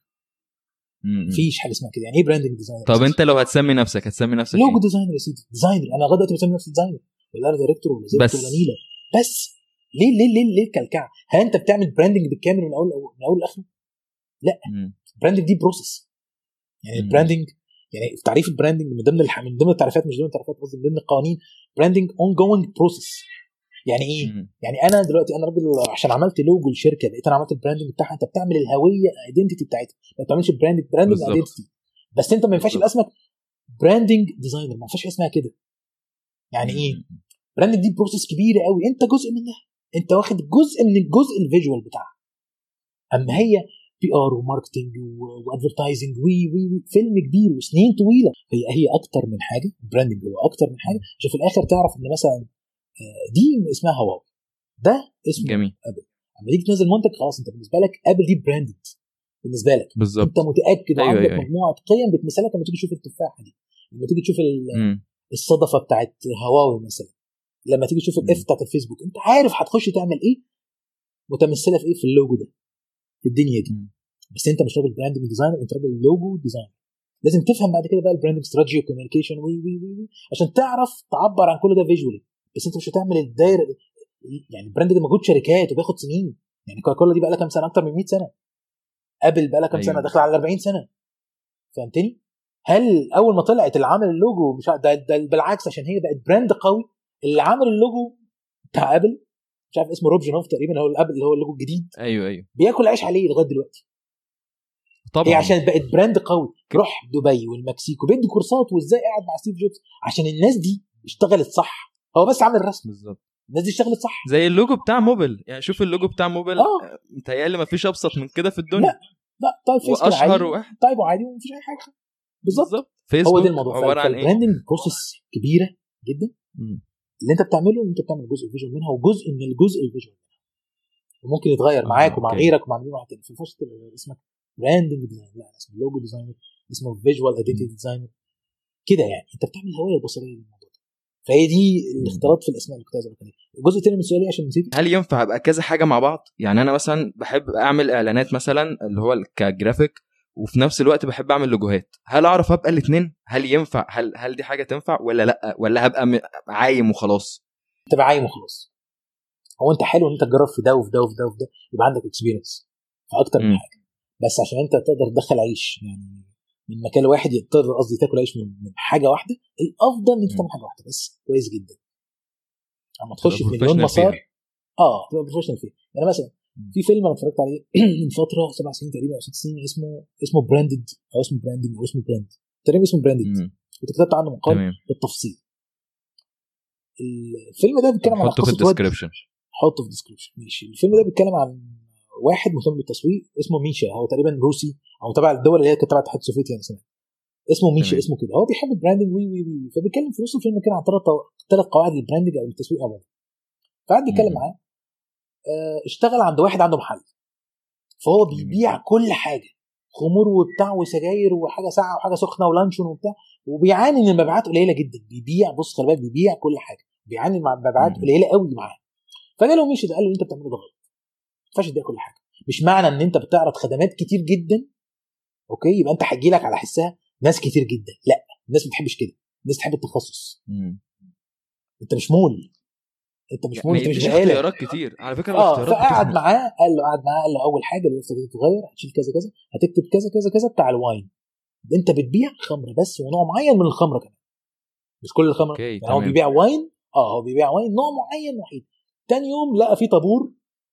مم. مفيش حاجه اسمها كده يعني ايه براندنج ديزاينر طب انت لو هتسمي نفسك هتسمي نفسك لوجو ايه؟ ديزاينر يا سيدي ديزاينر انا لغايه دلوقتي بسمي نفسي ديزاينر ولا انا دايركتور ولا زفت بس. ولا نيله بس ليه ليه ليه ليه الكلكعه؟ هل انت بتعمل براندنج بالكامل من اول من اول لاخره؟ مم. براندنج دي بروسس يعني مم. البراندنج يعني في تعريف البراندنج من ضمن الح... من ضمن التعريفات مش ضمن التعريفات قصدي من ضمن القوانين براندنج اون جوينج بروسس يعني ايه؟ مم. يعني انا دلوقتي انا راجل عشان عملت لوجو الشركه بقيت انا عملت البراندنج بتاعها انت بتعمل الهويه ايدنتيتي بتاعتها ما بتعملش براندنج براندنج بالظبط. ايدنتيتي بس انت ما ينفعش بالظبط. يبقى اسمك براندنج ديزاينر ما ينفعش اسمها كده يعني ايه؟ مم. براندنج دي بروسس كبيره قوي انت جزء منها انت واخد جزء من الجزء الفيجوال بتاعها اما هي بي ار وماركتنج وادفرتايزنج وي وي وي فيلم كبير وسنين طويله هي هي اكتر من حاجه البراندنج هو اكتر من حاجه عشان في الاخر تعرف ان مثلا آه، دي اسمها هواوي ده اسمه جميل لما تيجي تنزل منتج خلاص انت بالنسبه لك ابل دي براندد بالنسبه لك بالظبط انت متاكد أيوة، وعندك أيوة، أيوة. مجموعه قيم بتمثلك لما تيجي تشوف التفاحه دي لما تيجي تشوف ال- مم. الصدفه بتاعت هواوي مثلا لما تيجي تشوف الاف مم. بتاعت الفيسبوك انت عارف هتخش تعمل ايه متمثله في ايه في اللوجو ده في الدنيا دي مم. بس انت مش راجل براندنج ديزاينر انت راجل لوجو ديزاينر لازم تفهم بعد كده بقى البراندنج استراتيجي وكوميونيكيشن وي وي وي وي عشان تعرف تعبر عن كل ده فيجوالي بس انت مش هتعمل الدايره يعني البراند ده موجود شركات وبياخد سنين يعني كوكا دي بقى لها كام سنه اكتر من 100 سنه ابل بقى لها كام أيوة. سنه داخله على 40 سنه فهمتني هل اول ما طلعت اللي عامل اللوجو مش ع- ده, ده بالعكس عشان هي بقت براند قوي اللي عامل اللوجو بتاع ابل مش عارف اسمه روب جينوف تقريبا هو الابل اللي هو اللوجو الجديد ايوه ايوه بياكل عيش عليه لغايه دلوقتي طبعا هي عشان بقت براند قوي روح دبي والمكسيك وبيدي كورسات وازاي قاعد مع ستيف جوبز عشان الناس دي اشتغلت صح هو بس عامل رسم بالظبط الناس دي اشتغلت صح زي اللوجو بتاع موبل يعني شوف اللوجو بتاع موبل آه. آه، متهيألي ما فيش ابسط من كده في الدنيا لا لا طيب فيس كده واشهر عادي واحد طيب وعادي ومفيش اي حاجه بالظبط فيسبوك هو ده الموضوع عباره عن ايه؟ البراندنج بروسس كبيره جدا مم. اللي انت بتعمله ان انت بتعمل جزء فيجوال منها وجزء من الجزء الفيجوال منها وممكن يتغير آه، معاك ومع أوكي. غيرك ومع مين واحد تاني ما ينفعش تبقى اسمك براندنج ديزاينر لا اسمه لوجو ديزاينر اسمه فيجوال ايدنتيتي ديزاينر كده يعني انت بتعمل الهويه البصريه للموضوع ده فهي دي الاختلاط في الاسماء اللي كنت عايز اقول عليه الجزء الثاني من سؤالي عشان نسيت هل ينفع ابقى كذا حاجه مع بعض يعني انا مثلا بحب اعمل اعلانات مثلا اللي هو كجرافيك وفي نفس الوقت بحب اعمل لوجوهات هل اعرف ابقى الاثنين هل ينفع هل هل دي حاجه تنفع ولا لا ولا هبقى م- عايم وخلاص تبقى عايم وخلاص هو انت حلو ان انت تجرب في ده وفي ده وفي ده وفي ده يبقى عندك اكسبيرينس في اكتر من مم. حاجه بس عشان انت تقدر تدخل عيش يعني من مكان واحد تقدر قصدي تاكل عيش من من حاجه واحده الافضل ان انت مم. تعمل حاجه واحده بس كويس جدا اما تخش في تبقى مليون professional مسار فيها. اه تبقى بروفيشنال فيه يعني مثلا مم. في فيلم انا اتفرجت عليه من فتره سبع سنين تقريبا او ست سنين اسمه اسمه براندد او اسمه براندنج او اسمه براند تقريبا اسمه براندد مم. كنت كتبت عنه مقال تمام بالتفصيل الفيلم ده بيتكلم على حطه في قصه واد الديسكربشن حطه في الديسكربشن ماشي الفيلم ده بيتكلم عن واحد مهتم بالتسويق اسمه ميشا هو تقريبا روسي او تبع الدول اللي هي كانت تبع الاتحاد السوفيتي يعني زمان اسمه ميشا تمام. اسمه كده هو بيحب البراندنج وي وي وي فبيتكلم في نص الفيلم كده عن ثلاث ثلاث قواعد للبراندنج او التسويق عموما فقعد يتكلم مم. معاه آه، اشتغل عند واحد عنده محل فهو بيبيع كل حاجه خمور وبتاع وسجاير وحاجه ساقعه وحاجه سخنه ولانشون وبتاع وبيعاني ان المبيعات قليله جدا بيبيع بص خلي بالك بيبيع كل حاجه بيعاني مع مبيعات مم. قليله قوي معاه فجاله ميشا ده قال له اللي انت بتعمله ده غلط ما ينفعش تبيع كل حاجه مش معنى ان انت بتعرض خدمات كتير جدا اوكي يبقى انت هيجي لك على حسها ناس كتير جدا لا الناس ما بتحبش كده الناس بتحب التخصص مم. انت مش مول انت مش يعني مول ما انت مش يديش بقالك اختيارات كتير على فكره اه الاختيارات فقعد بتخنق. معاه قال له قعد معاه قال له اول حاجه اللي تتغير هتشيل كذا كذا هتكتب كذا كذا كذا بتاع الواين انت بتبيع خمره بس ونوع معين من الخمره كمان مش كل الخمره اوكي يعني هو تمام بيبيع واين اه هو بيبيع واين نوع معين وحيد تاني يوم لقى في طابور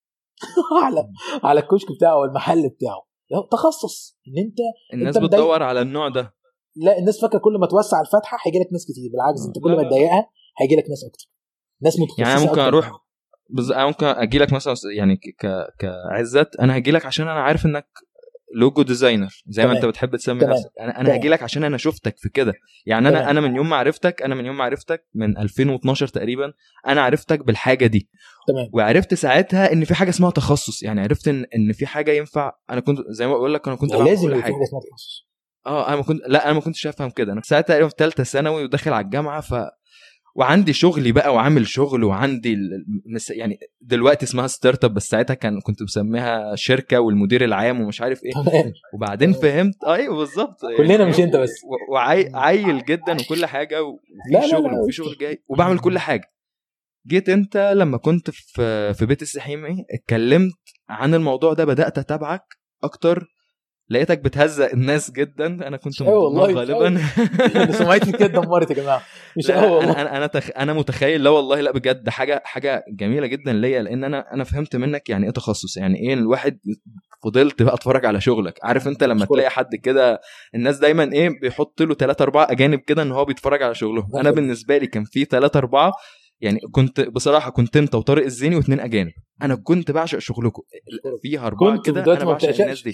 على على الكشك بتاعه او المحل بتاعه لا، تخصص ان انت الناس أنت مضايق- بتدور على النوع ده لا الناس فاكره كل ما توسع الفتحه هيجي لك ناس كتير بالعكس انت كل لا، ما لا. تضيقها هيجي لك ناس اكتر ناس متخصصه يعني أنا ممكن أكتر أروح منك. بز... أنا ممكن اجي لك مثلا يعني ك... ك- كعزت انا هجي لك عشان انا عارف انك لوجو ديزاينر زي ما تمام. انت بتحب تسمي تمام. نفسك انا انا تمام. هجي لك عشان انا شفتك في كده يعني انا تمام. انا من يوم ما عرفتك انا من يوم ما عرفتك من 2012 تقريبا انا عرفتك بالحاجه دي تمام وعرفت ساعتها ان في حاجه اسمها تخصص يعني عرفت ان ان في حاجه ينفع انا كنت زي ما بقول لك انا كنت لا، بعمل لازم كل يبقى في حاجه حاجه اسمها تخصص اه انا ما كنت لا انا ما كنتش افهم كده انا ساعتها تقريبا في ثالثه ثانوي وداخل على الجامعه ف وعندي شغلي بقى وعامل شغل وعندي ال- مس- يعني دلوقتي اسمها ستارت اب بس ساعتها كان كنت مسميها شركه والمدير العام ومش عارف ايه تمام وبعدين فهمت ايوه بالظبط كلنا مش انت بس. وعيل جدا وكل حاجه لا، وفي لا، شغل لا، وفي شغل جاي وبعمل كل حاجه جيت انت لما كنت في في بيت السحيمي اتكلمت عن الموضوع ده بدات اتابعك اكتر لقيتك بتهزق الناس جدا انا كنت أيوة والله، مضمون غالبا أنا سمعتي كده اتدمرت يا جماعه مش لا قوي والله انا انا انا, تخ... انا متخيل لا والله لا بجد حاجه حاجه جميله جدا ليا لان انا انا فهمت منك يعني ايه تخصص يعني ايه الواحد فضلت بقى اتفرج على شغلك عارف انت لما أشكرك. تلاقي حد كده الناس دايما ايه بيحط له ثلاثة أربعة اجانب كده ان هو بيتفرج على شغلهم انا أكيد. بالنسبه لي كان في ثلاثة أربعة يعني كنت بصراحه كنت انت وطارق الزيني واثنين اجانب انا كنت بعشق شغلك فيها اربعه كنت كده ودلوقتي انا ما بعشق بتعشقش. الناس دي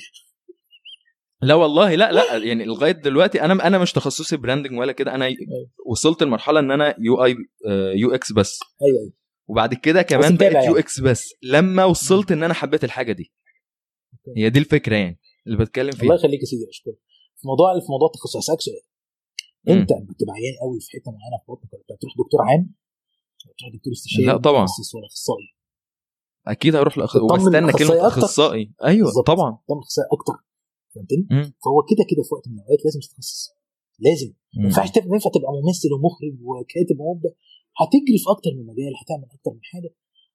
لا والله لا لا يعني لغايه دلوقتي انا انا مش تخصصي براندنج ولا كده انا وصلت لمرحله ان انا يو اي يو اكس بس ايوه ايوه وبعد كده كمان متابع بقيت يو يعني. اكس بس لما وصلت ان انا حبيت الحاجه دي هي دي الفكره يعني اللي بتكلم الله فيها يخليك يا سيدي اشكرك في موضوع في موضوع التخصص هسالك سؤال مم. انت لما بتبقى عيان قوي في حته معينه في بطنك ولا بتروح دكتور عام ولا تروح دكتور استشاري لا طبعا. متخصص ولا اخصائي اكيد هروح لأخ... تطمن وبستنى الأخصائي كلمه أكتر. اخصائي ايوه بالظبط. طبعا تطمن اخصائي اكتر فهمتني؟ مم. فهو كده كده في وقت من الاوقات لازم تتخصص لازم ما مم. ينفعش تبقى ينفع تبقى ممثل ومخرج وكاتب ومبدع هتجري في اكتر من مجال هتعمل اكتر من حاجه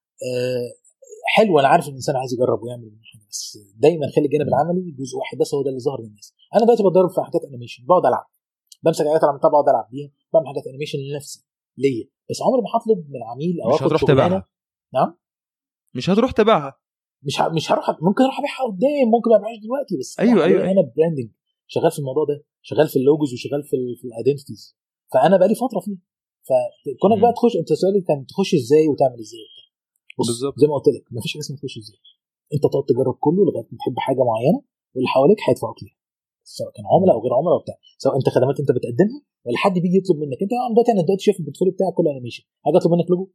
آه حلو انا عارف ان الانسان عايز يجرب ويعمل من حاجه بس دايما خلي الجانب العملي جزء واحد بس هو ده اللي ظهر للناس انا دلوقتي بتدرب في حاجات انيميشن بقعد العب بمسك حاجات على بقعد العب بيها بعمل حاجات انيميشن لنفسي ليا بس عمري ما هطلب من عميل او مش اخد هتروح شغلانه تبيعها نعم مش هتروح تبيعها مش ه... مش هروح ممكن اروح ابيعها قدام ممكن ما ابيعهاش دلوقتي بس أيوة، أنا أيوة، انا براندنج شغال في الموضوع ده شغال في اللوجوز وشغال في ال في الايدنتيتيز فانا بقالي فتره فيه فكونك مم. بقى تخش انت سؤالي كان تخش ازاي وتعمل ازاي وبتاع. بص بالظبط. زي ما قلت لك مفيش حاجه اسمها تخش ازاي انت تقعد تجرب كله لغايه ما تحب حاجه معينه واللي حواليك هيدفعوك ليها سواء كان عملاء او غير عملاء وبتاع سواء انت خدمات انت بتقدمها ولا حد بيجي يطلب منك انت أنا دلوقتي انا دلوقتي شايف البورتفوليو بتاعك كله انيميشن حاجه اطلب منك لوجو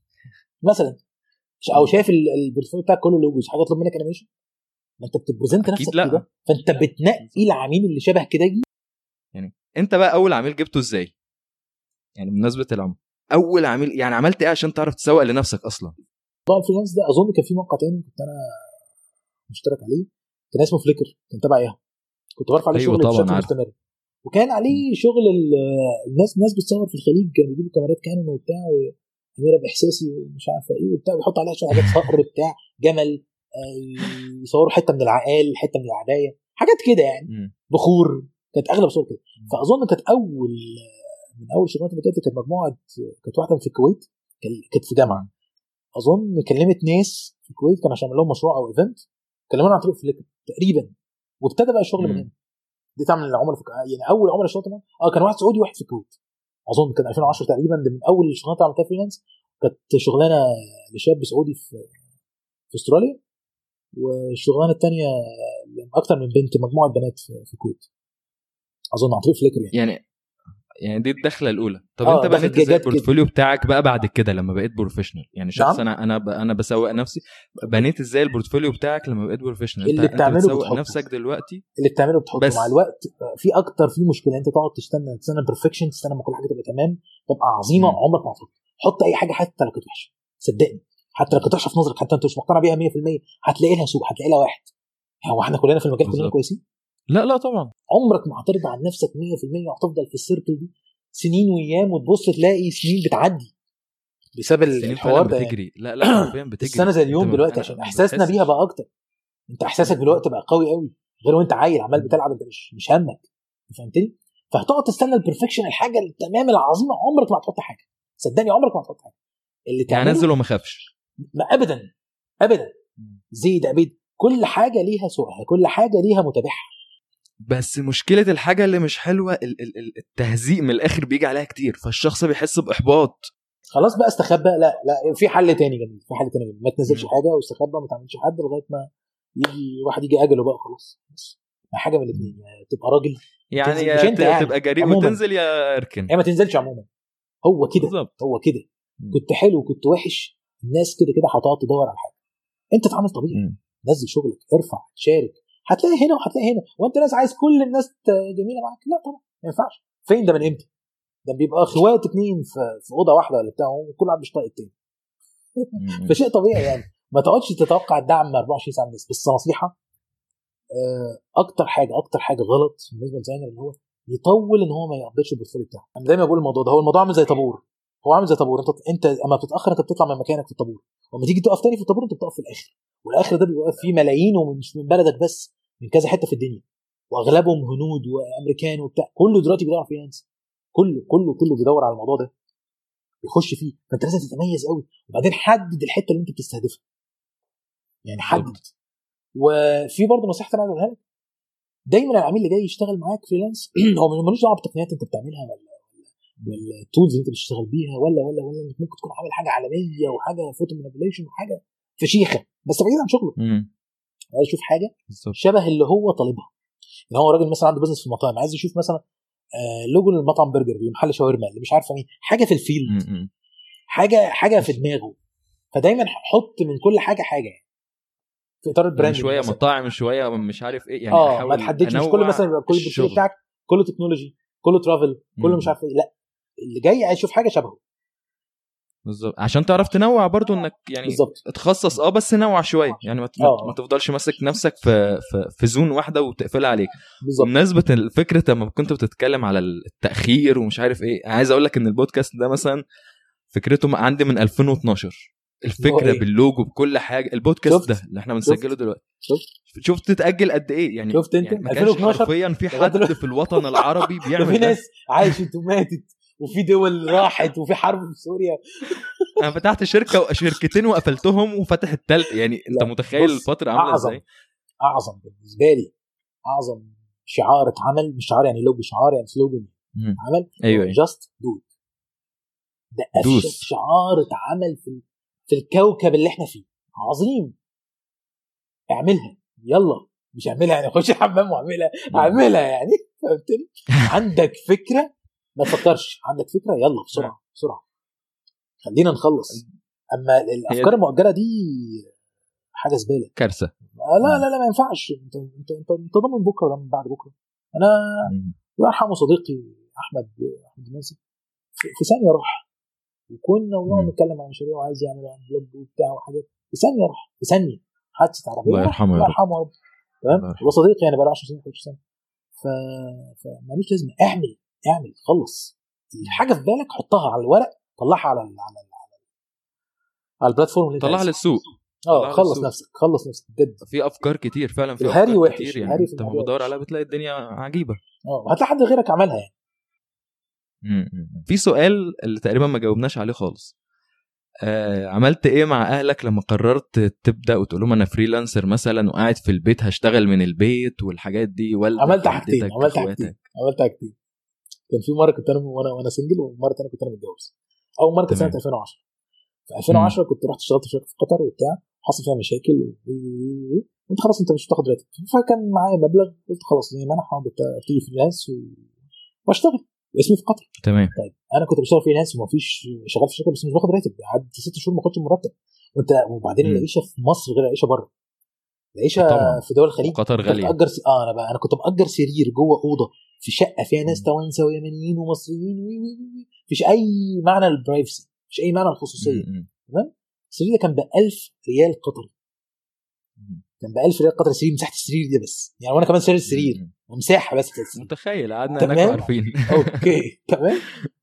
مثلا او شايف ال- البورتفوليو بتاعك كله لوجوز حاجه اطلب منك انيميشن ما انت بتبرزنت أكيد نفسك لا. كده فانت بتنقي العميل اللي شبه كده يجي انت بقى اول عميل جبته ازاي يعني بمناسبه العمر اول عميل يعني عملت ايه عشان تعرف تسوق لنفسك اصلا موضوع الفريلانس ده اظن كان في موقع تاني كنت انا مشترك عليه كان اسمه فليكر كان تبع اياها كنت برفع عليه أيوة شغل طبعاً بشكل عارف. مستمر وكان عليه شغل ال- الناس ناس بتصور في الخليج كانوا بيجيبوا كاميرات كانون وبتاع واميره باحساسي ومش عارفه ايه وبتاع ويحط عليها شويه حاجات صقر بتاع جمل آه، يصوروا حته من العقال حته من العبايه حاجات كده يعني مم. بخور كانت اغلب صور كده فاظن كانت اول من اول شغلات اللي كانت كانت مجموعه كانت واحده في الكويت كان- كانت في جامعه اظن كلمت ناس في الكويت كان عشان يعمل لهم مشروع او ايفنت كلمونا عن طريق فليكر تقريبا وابتدى بقى الشغل من مم. هنا دي تعمل العملاء في يعني اول عملاء اشتغلت معاهم اه كان واحد سعودي وواحد في الكويت اظن كان 2010 تقريبا ده من اول الشغلانات اللي عملتها فريلانس كانت شغلانه لشاب سعودي في في استراليا والشغلانه الثانيه اكتر من بنت مجموعه بنات في, في الكويت اظن عن طريق فليكر يعني يعني يعني دي الدخله الاولى طب آه، انت دخلت بنيت جت ازاي كده. البورتفوليو بتاعك بقى بعد كده لما بقيت بروفيشنال يعني شخص نعم. انا انا ب- انا بسوق نفسي بنيت ازاي البورتفوليو بتاعك لما بقيت بروفيشنال اللي انت, انت بتعمله بتسوق بتحطه. نفسك دلوقتي اللي بتعمله بتحطه بس. مع الوقت في اكتر في مشكله انت تقعد تستنى تستنى بيرفكشن تستنى ما كل حاجه تبقى تمام تبقى عظيمه مم. عمرك ما هتحط حط اي حاجه حتى لو كانت وحشه صدقني حتى لو كانت وحشه في نظرك حتى انت مش مقتنع بيها 100% هتلاقي لها سوق هتلاقي لها واحد هو احنا كلنا في المجال كلنا بالظبط. كويسين لا لا طبعا عمرك ما هترضى عن نفسك 100% وهتفضل في السيركل دي سنين وايام وتبص تلاقي سنين بتعدي بسبب السنين الحوار فعلا ده يعني. بتجري لا لا حرفيا بتجري السنه زي أنت اليوم ما- دلوقتي أنا عشان ما احساسنا بحسش. بيها بقى اكتر انت احساسك بالوقت بقى قوي قوي غير وانت عيل عمال مم. بتلعب انت مش مش همك فهمتني فهتقعد تستنى البرفكشن الحاجه التمام العظيمه عمرك ما هتحط حاجه صدقني عمرك ما هتحط حاجه اللي يعني تعمله انزل وما اخافش ما ابدا ابدا زيد ابيد كل حاجه ليها سوقها كل حاجه ليها متابعها بس مشكله الحاجه اللي مش حلوه ال- ال- ال- التهزيق من الاخر بيجي عليها كتير فالشخص بيحس باحباط خلاص بقى استخبى لا لا في حل تاني جميل في حل تاني جميل ما تنزلش مم. حاجه واستخبى ما تعملش حد لغايه ما يجي واحد يجي اجله بقى خلاص بس ما حاجه من الاثنين يا تبقى راجل يعني تنزل- يا مش أنت ت- يعني، تبقى جريء عموماً. وتنزل يا اركن هي ما تنزلش عموما هو كده بالظبط هو كده مم. كنت حلو كنت وحش الناس كده كده هتقعد تدور على حاجه انت اتعامل طبيعي مم. نزل شغلك ارفع شارك هتلاقي هنا وهتلاقي هنا وانت ناس عايز كل الناس ت- جميله معاك لا طبعا ما ينفعش فين ده من امتى ده بيبقى اخوات اتنين في, في اوضه واحده ولا بتاع وكل واحد مش طايق التاني مم. فشيء طبيعي يعني ما تقعدش تتوقع الدعم من 24 ساعه من الناس بس نصيحه آه، اكتر حاجه اكتر حاجه غلط بالنسبه للديزاينر اللي هو يطول ان هو ما يقضيش البورتفوليو بتاعه انا دايما بقول الموضوع ده هو الموضوع عامل زي طابور هو عامل زي طابور انت انت اما بتتاخر انت بتطلع من مكانك في الطابور واما تيجي تقف تاني في الطابور انت بتقف في الاخر والاخر ده بيبقى فيه ملايين ومش من بلدك بس من كذا حته في الدنيا واغلبهم هنود وامريكان وبتاع كله دلوقتي بيدور على فريلانس كله كله كله بيدور على الموضوع ده يخش فيه فانت لازم تتميز قوي وبعدين حدد الحته اللي انت بتستهدفها يعني حدد وفي برضه نصيحه انا اقولها لك دايما العميل اللي جاي يشتغل معاك فريلانس هو ملوش دعوه بالتقنيات انت بتعملها ولا ولا التولز اللي انت بتشتغل بيها ولا ولا ولا انك ممكن تكون عامل حاجه عالميه وحاجه فوتو مانيبيوليشن وحاجه فشيخه بس بعيد عن شغله مم. عايز يشوف حاجه بالظبط شبه اللي هو طالبها يعني هو راجل مثلا عنده بزنس في المطاعم عايز يشوف مثلا آه لوجو للمطعم برجر لمحل شاورما اللي مش عارفه مين حاجه في الفيلد مم. مم. حاجه حاجه في دماغه فدايما حط من كل حاجه حاجه يعني في اطار يعني البراند شويه مطاعم شويه مش عارف ايه يعني اه ما أحاول تحددش مش أنوع كل مثلا يبقى كل البورتفوليو الشغل. بتاعك كله تكنولوجي كله ترافل كله مم. مش عارف ايه لا اللي جاي عايز يشوف حاجه شبهه بالظبط عشان تعرف تنوع برضو انك يعني بالظبط تخصص اه بس نوع شويه يعني ما, ت- آه. ما تفضلش ماسك نفسك في في, في زون واحده وتقفلها عليك بالظبط بمناسبه الفكره لما كنت بتتكلم على التاخير ومش عارف ايه عايز اقول لك ان البودكاست ده مثلا فكرته م- عندي من 2012 الفكره إيه؟ باللوجو بكل حاجه البودكاست شفت؟ ده اللي احنا بنسجله دلوقتي شفت؟ شفت تتاجل قد ايه يعني شفت انت؟ يعني ما كانش 2012 حرفيا في لغاية حد دلوقتي. في الوطن العربي ده في بيعمل ده ناس عايشت وماتت وفي دول راحت وفي حرب في سوريا انا فتحت شركه شركتين وقفلتهم وفتح التالت يعني انت لا، متخيل بص، الفتره عامله أعظم. ازاي اعظم بالنسبه لي اعظم شعار اتعمل مش شعار يعني لوجو شعار يعني سلوجن مم. اتعمل ايوه ايوه جاست دو ده دوس. افشل شعار اتعمل في في الكوكب اللي احنا فيه عظيم اعملها يلا مش اعملها يعني خش الحمام واعملها اعملها يعني فهمتني عندك فكره ما تفكرش عندك فكره يلا بسرعه بسرعه خلينا نخلص اما الافكار دي. المؤجله دي حاجه زباله كارثه آه لا لا لا ما ينفعش انت انت انت, انت ضامن بكره ولا من بعد بكره انا مم. الله يرحمه صديقي احمد احمد المنسي في في ثانيه راح وكنا ونقعد مم. نتكلم عن مشاريع وعايز يعمل عن بلوج وبتاع وحاجات في ثانيه راح في ثانيه حادثه عربيه الله يرحمه يا الله رب. يرحمه يا رب تمام الله يرحمه. هو صديقي يعني بقى له 10 سنين 11 سنه ف فمالوش لازمه اعمل اعمل خلص الحاجه في بالك حطها على الورق طلعها على ال على ال على, ال على البلاتفورم اللي انت طلعها عايزها. للسوق اه طلعها خلص للسوق. نفسك خلص نفسك بجد في افكار كتير فعلا في الهري افكار وحش، كتير يعني الهري في انت لما الموضوع بتدور وحش. عليها بتلاقي الدنيا عجيبه اه هتلاقي حد غيرك عملها يعني مم. في سؤال اللي تقريبا ما جاوبناش عليه خالص آه عملت ايه مع اهلك لما قررت تبدا وتقول لهم انا فريلانسر مثلا وقاعد في البيت هشتغل من البيت والحاجات دي والدك عملت حاجتين والدتك، عملت إخواتك. حاجتين عملت حاجتين كان في مره كنت انا وانا وانا سنجل ومره ثانيه كنت انا متجوز اول مره كانت سنه تمام. 2010 في 2010 كنت رحت اشتغلت في شركه في قطر وبتاع حصل فيها مشاكل و وي وي وي وي وانت خلاص انت مش بتاخد راتب فكان معايا مبلغ قلت خلاص زي ما انا هقعد ابتدي فريلانس و- واشتغل واسمي في قطر تمام طيب انا كنت بشتغل فريلانس وما فيش شغال في شركه بس مش باخد راتب قعدت ست شهور ما باخدش مرتب وانت وبعدين مم. العيشه في مصر غير العيشه بره العيشه طبعاً. في دول الخليج قطر انت غاليه بتأجر س... اه انا بقى انا كنت مأجر سرير جوه اوضه في شقه فيها ناس مم. توانسه ويمنيين ومصريين وي وي وي وي مفيش اي معنى للبرايفسي مفيش اي معنى للخصوصيه مم. السرير ده كان ب 1000 ريال قطري مم. كان ب 1000 ريال قطري سرير مساحه السرير دي بس يعني وانا كمان سرير السرير مم. ومساحه بس بتاعت السرير متخيل قعدنا تمام. هناك وعارفين اوكي تمام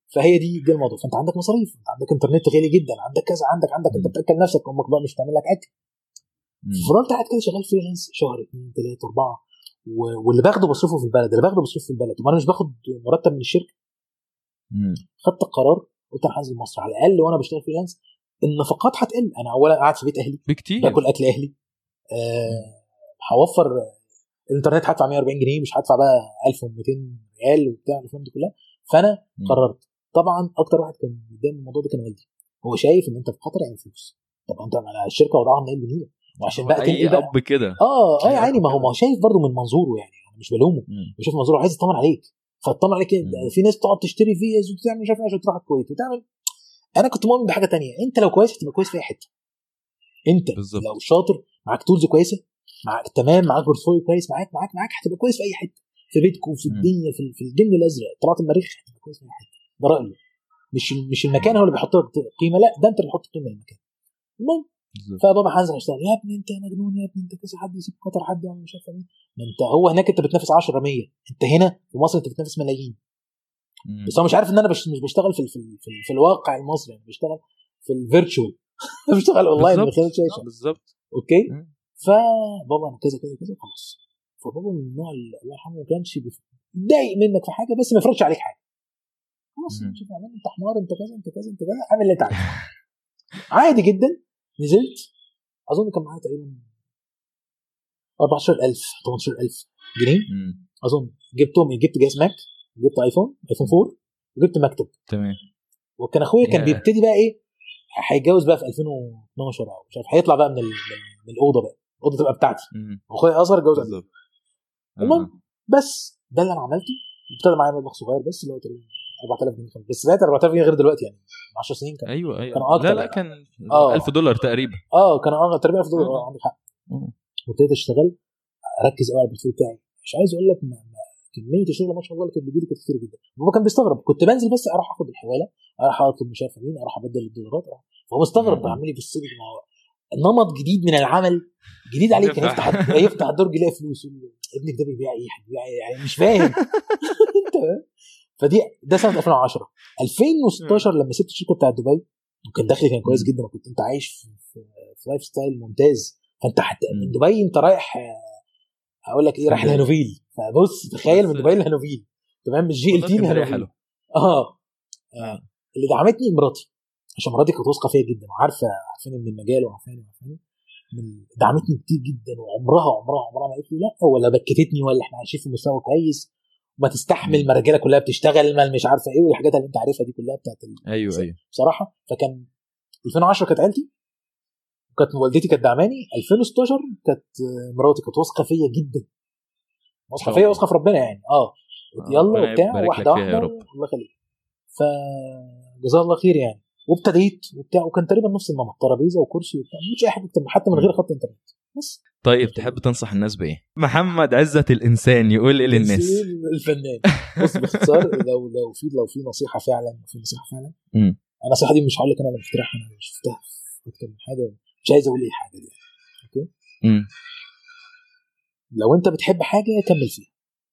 فهي دي دي الموضوع فانت عندك مصاريف انت عندك انترنت غالي جدا عندك كذا عندك عندك انت مم. بتاكل نفسك امك بقى مش بتعمل لك اكل مم. فضلت قاعد كده شغال فريلانس شهر اثنين ثلاثه اربعه و- واللي باخده بصرفه في البلد اللي باخده بصرفه في البلد طب انا مش باخد مرتب من الشركه مم. خدت القرار قلت انا هنزل مصر على الاقل وانا بشتغل فريلانس النفقات هتقل انا اولا قاعد في بيت اهلي بكتير باكل اكل اهلي آه، هوفر الانترنت هدفع 140 جنيه مش هدفع بقى 1200 ريال وبتاع الافلام دي كلها فانا مم. قررت طبعا اكتر واحد كان قدام الموضوع ده كان والدي هو شايف ان انت في خطر يعني فلوس طب انت على الشركه وضعها منين بنيله وعشان بقى اي تنقل بقى اب كده اه اه أي يا عيني أب ما هو كده. ما هو شايف برضه من منظوره يعني انا مش بلومه مم. بشوف منظوره عايز يطمن عليك فاطمن عليك إيه؟ مم. في ناس تقعد تشتري فيز وتعمل مش عارف ايه عشان تروح الكويت وتعمل انا كنت مؤمن بحاجه تانية انت لو كويس هتبقى كويس في اي حته انت بالظبط. لو شاطر معاك تولز كويسه معاك تمام معاك بورتفوليو كويس معاك معاك معاك هتبقى كويس في اي حته في بيتكم في مم. الدنيا في, في الجن الازرق طلعت المريخ هتبقى كويس في اي حته ده رايي مش مش المكان هو اللي بيحط لك قيمه لا ده انت اللي بتحط قيمه للمكان المهم بالظبط. فبابا هنزل اشتغل يا ابني انت مجنون يا ابني انت كذا حد يسيب قطر حد يعمل مش عارف مين ما انت هو هناك انت بتنافس 10 100 انت هنا في مصر انت بتنافس ملايين مم. بس هو مش عارف ان انا بش مش بشتغل في ال- في, ال- في, ال- في الواقع المصري انا بشتغل في الفيرتشوال بشتغل اونلاين من بالظبط. خلال شاشه آه، بالظبط اوكي مم. فبابا انا كذا كذا كذا خلاص فبابا من النوع اللي الله يرحمه ما كانش بيف- يتضايق منك في حاجه بس ما يفرضش عليك حاجه خلاص مم. شوف اعمل انت حمار انت كذا انت كذا انت كذا اعمل اللي انت عايزه عادي جدا نزلت اظن كان معايا تقريبا 14000 18000 جنيه مم. اظن جبتهم إيه؟ جبت جهاز ماك جبت ايفون ايفون 4 وجبت مكتب تمام وكان اخويا كان ياه. بيبتدي بقى ايه هيتجوز بقى في 2012 او مش عارف هيطلع بقى من, ال... من, من الاوضه بقى الاوضه تبقى بتاعتي مم. واخويا اصغر اتجوز قبلي. بالظبط المهم. آه. بس ده اللي انا عملته ابتدى معايا مبلغ صغير بس اللي هو تقريبا 4000 جنيه كان. بس ساعتها 4000 جنيه غير دلوقتي يعني من 10 سنين كان ايوه ايوه كانوا أكتر لا لا يعني. كان آه. 1000 دولار تقريبا اه كان اه تقريبا 1000 دولار مم. اه عندك حق مم. وابتديت اشتغل اركز قوي على البورتفوليو بتاعي مش عايز اقول لك ما ما كميه الشغل ما شاء الله اللي كانت بتجيلي كانت كتير جدا بابا كان بيستغرب كنت بنزل بس اروح اخد الحواله اروح اطلب مش عارف مين اروح ابدل الدولارات أروح. فهو مستغرب مم. عمال يبص لي ما هو نمط جديد من العمل جديد عليك كان يفتح يفتح الدرج يلاقي فلوس يقول له ابنك ده بيبيع ايه بيبيع إيه؟ يعني مش فاهم انت فاهم؟ فدي ده سنه 2010 2016 لما سبت الشركه بتاعت دبي وكان دخلي كان كويس مم. جدا وكنت انت عايش في, في, في لايف ستايل ممتاز فانت حتى مم. من دبي انت رايح آه، هقول لك ايه رايح اسكندرية. الهانوفيل فبص تخيل من بس- دبي لهانوفيل تمام مش جي ال تي اسكندرية لهانوفيل حلو اه آه. اللي دعمتني مراتي عشان مراتي كانت واثقه فيا جدا وعارفه عارفاني من المجال وعارفاني وعارفاني من دعمتني كتير جدا وعمرها عمرها عمرها ما قالت لي لا ولا بكتتني ولا احنا عايشين في مستوى كويس وما تستحمل ما الرجاله كلها بتشتغل ما مش عارفه ايه والحاجات اللي انت عارفها دي كلها بتاعت ال- ايوه ايوه بصراحه فكان 2010 كانت عيلتي وكانت والدتي كانت دعماني 2016 كانت آه، مراتي كانت واثقه فيا جدا واثقه شاء فيا الله. واثقه في ربنا يعني اه آه، يلا ربنا وبتاع يبارك لك واحده فيها يا واحده رب. الله يخليك فجزاه الله خير يعني وابتديت وبتاع وكان تقريبا نفس النمط ترابيزه وكرسي وبتاع مش اي حاجه اكتر حتى من غير خط انترنت بس طيب تحب تنصح الناس بايه؟ محمد عزت الانسان يقول ايه للناس؟ تمثيل الفنان بص باختصار لو لو في لو في نصيحه فعلا لو في نصيحه فعلا مم. انا النصيحه دي مش هقول لك انا اللي مخترعها انا شفتها في اكتر من حاجه مش عايز اقول ايه حاجه دي اوكي مم. لو انت بتحب حاجه كمل فيها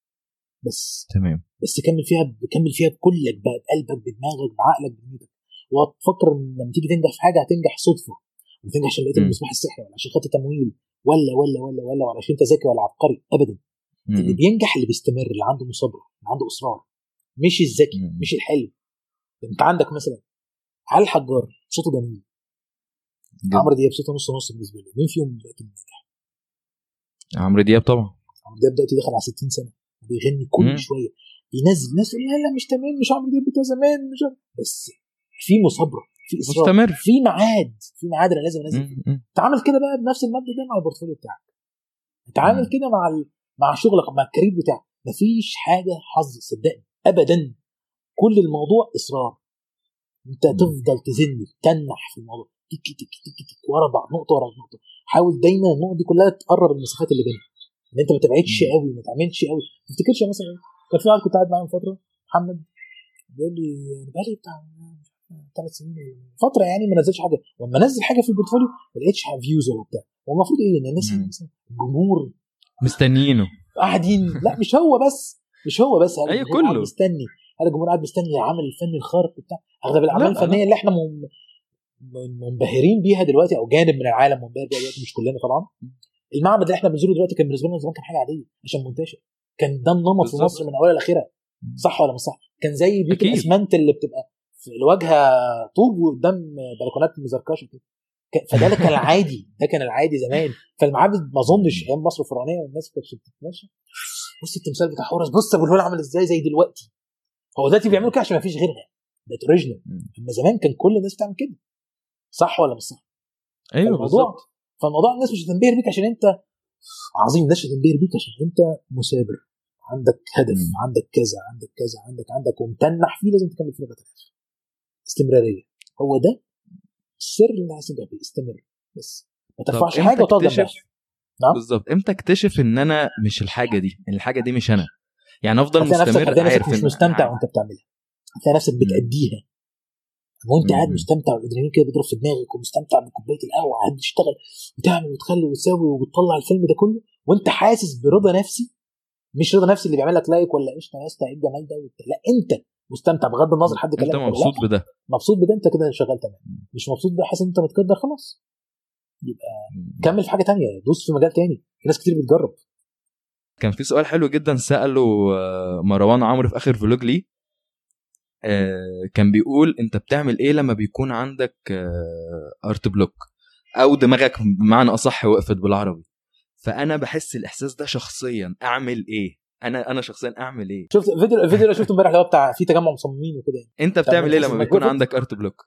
بس تمام بس كمل فيها كمل فيها بكلك بقى بقلبك بدماغك بعقلك بدنيتك وتفكر ان لما تيجي تنجح في حاجه هتنجح صدفه ما تنجح عشان لقيت مم. المصباح السحري ولا عشان خدت تمويل ولا ولا ولا ولا ولا عشان انت ذكي ولا عبقري ابدا اللي مم. بينجح اللي بيستمر اللي عنده مثابره اللي عنده اصرار مش الذكي مم. مش الحلو انت عندك مثلا علي الحجار صوته جميل جد. عمرو دياب صوته نص نص بالنسبه له مين فيهم دلوقتي ناجح عمرو دياب طبعا عمرو دياب دلوقتي دخل على 60 سنه وبيغني كل مم. شويه بينزل ناس تقول لا لا مش تمام مش عمرو دياب بتاع زمان مش عارف. بس في مثابره في اصرار مستمر. في ميعاد في ميعاد انا لازم انزل فيه مم. مم. تعامل كده بقى بنفس المبدا ده مع البورتفوليو بتاعك تعامل مم. كده مع ال... مع شغلك مع الكارير بتاعك مفيش حاجه حظ صدقني ابدا كل الموضوع اصرار انت مم. تفضل تزن تنح في الموضوع تك تك تك تك ورا بعض نقطه ورا نقطه حاول دايما النقط دي كلها تقرب المسافات اللي بينها ان انت ما تبعدش مم. قوي ما تعملش قوي ما تفتكرش مثلا كان في واحد كنت قاعد معاه من فتره محمد بيقول لي انا بقالي بتاع ثلاث سنين ولا فتره يعني ما نزلش حاجه واما انزل حاجه في البورتفوليو ما لقيتش فيوز ولا بتاع هو المفروض ايه ان الناس مم. مثلا الجمهور مستنيينه قاعدين لا مش هو بس مش هو بس أيوة هو قاعد كله. مستني هل الجمهور قاعد مستني العمل الفني الخارق بتاع اغلب الاعمال لا، لا. الفنيه اللي احنا من- من- منبهرين بيها دلوقتي او جانب من العالم منبهر بيها دلوقتي مش كلنا طبعا المعبد اللي احنا بنزوره دلوقتي كان بالنسبه لنا زمان كان حاجه عاديه عشان منتشر كان ده النمط في بالظبط. مصر من اولها لاخرها صح ولا مش صح؟ كان زي بيوت أكيد. الاسمنت اللي بتبقى في الواجهه طوب وقدام بلكونات مزركشه كده ك- فده اللي كان العادي ده كان العادي زمان فالمعابد ما اظنش ايام مصر الفرعونيه والناس كانت بتتمشى بص التمثال بتاع حورس بص ابو الهول عامل ازاي زي دلوقتي هو دلوقتي بيعملوا كده عشان ما فيش غيرها ده اوريجينال مم. اما زمان كان كل الناس بتعمل كده صح ولا مش صح؟ ايوه فالموضوع بالظبط فالموضوع الناس مش هتنبهر بيك عشان انت عظيم الناس مش هتنبهر بيك عشان انت مثابر عندك هدف مم. عندك كذا عندك كذا عندك عندك ومتنح فيه لازم تكمل فيه لغايه الاخر استمراريه هو ده السر اللي عايز تنجح فيه استمر بس ما طب ترفعش إمتى حاجه وتقعد اكتشف- جنبها نعم. بالظبط امتى اكتشف ان انا مش الحاجه دي إن الحاجه دي مش انا يعني افضل هتلاقي نفسك مستمر هتلاقي نفسك عارف مش إن- مستمتع وانت بتعملها هتلاقي نفسك بتأديها وانت قاعد مم. مستمتع والادرينالين كده بيضرب في دماغك ومستمتع بكوبايه القهوه قاعد تشتغل وتعمل وتخلي وتسوي وبتطلع الفيلم ده كله وانت حاسس برضا نفسي مش رضا نفسي اللي بيعمل لك لايك ولا قشطه يا اسطى ايه الجمال ده وبتاع. لا انت مستمتع بغض النظر حد انت كلامك ولا مبسوط لا بده مبسوط بده انت كده شغال تمام مش مبسوط بده حاسس ان انت متقدر خلاص يبقى كمل في حاجه تانية دوس في مجال تاني في ناس كتير بتجرب كان في سؤال حلو جدا سأله آه، مروان عمرو في آخر فلوج ليه آه، كان بيقول انت بتعمل ايه لما بيكون عندك ارت بلوك او دماغك بمعنى اصح وقفت بالعربي فانا بحس الاحساس ده شخصيا اعمل ايه انا انا شخصيا اعمل ايه شفت فيديو الفيديو اللي شفته امبارح اللي هو بتاع في تجمع مصممين وكده يعني. انت بتعمل ايه بتحس لما إنك بيكون وقفت؟ عندك ارت بلوك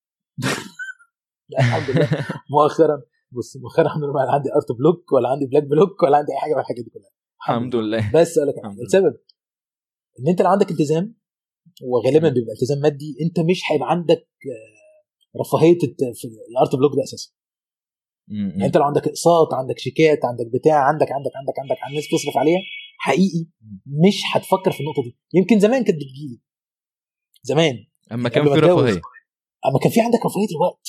لا الحمد لله مؤخرا بص مؤخرا الحمد لله ما عندي ارت بلوك ولا عندي بلاك بلوك ولا عندي اي حاجه من الحاجات دي كلها الحمد لله بس اقول لك الحمد حاجة. لله. السبب ان انت لو عندك التزام وغالبا بيبقى التزام مادي انت مش هيبقى عندك آه، رفاهيه الت- في الارت بلوك ده اساسا م- يعني م. انت لو عندك اقساط عندك شيكات عندك بتاع عندك عندك عندك عندك عندك ناس تصرف عليها حقيقي مش هتفكر في النقطه دي يمكن زمان كانت بتجيلي زمان اما كان قبل في ما أتجوز. رفاهيه اما كان في عندك رفاهيه الوقت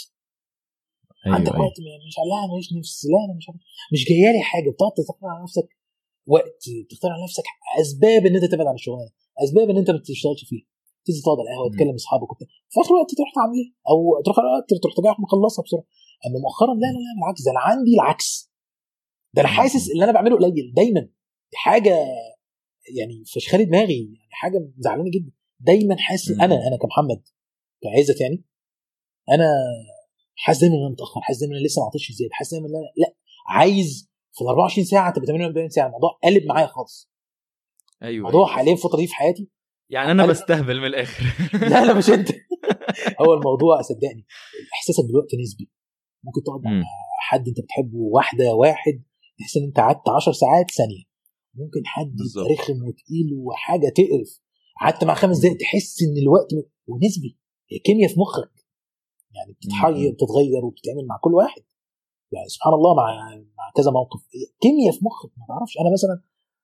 ايوه عندك ايوه وقت م- مش لا انا مش نفسي لا انا مش عارف مش جايه لي حاجه بتقعد تختار على نفسك وقت تختار على نفسك اسباب ان انت تبعد عن الشغلانه اسباب ان انت ما تشتغلش فيها تنزل تقعد على القهوه مم. تكلم اصحابك وبتاع في اخر الوقت تروح تعمل ايه او تروح على الوقت تروح ترجع مخلصها بسرعه اما مؤخرا لا لا لا بالعكس ده انا عندي العكس ده انا حاسس اللي انا بعمله قليل دايما دي حاجه يعني فشخالي دماغي يعني حاجه مزعلاني جدا دايما حاسس مم. انا انا كمحمد كعزت يعني انا حاسس دايما ان انا متاخر حاسس دايما ان انا لسه ما عطيتش زياده حاسس دايما ان انا لا عايز في ال 24 ساعه تبقى 48 ساعه الموضوع قلب معايا خالص ايوه الموضوع أيوة. حاليا الفتره دي في حياتي يعني انا أنا- بستهبل من الاخر لا لا مش انت هو الموضوع صدقني احساسك بالوقت نسبي ممكن تقعد مع مم. حد انت بتحبه واحده واحد تحس ان انت قعدت 10 ساعات ثانيه ممكن حد بالظبط. يبقى رخم وتقيل وحاجه تقرف قعدت مع خمس دقائق تحس ان الوقت م- ونسبي هي كيمياء في مخك يعني بتتحير مم. بتتغير وبتتعمل مع كل واحد يعني سبحان الله مع مع كذا موقف هي كيمياء في مخك ما تعرفش انا مثلا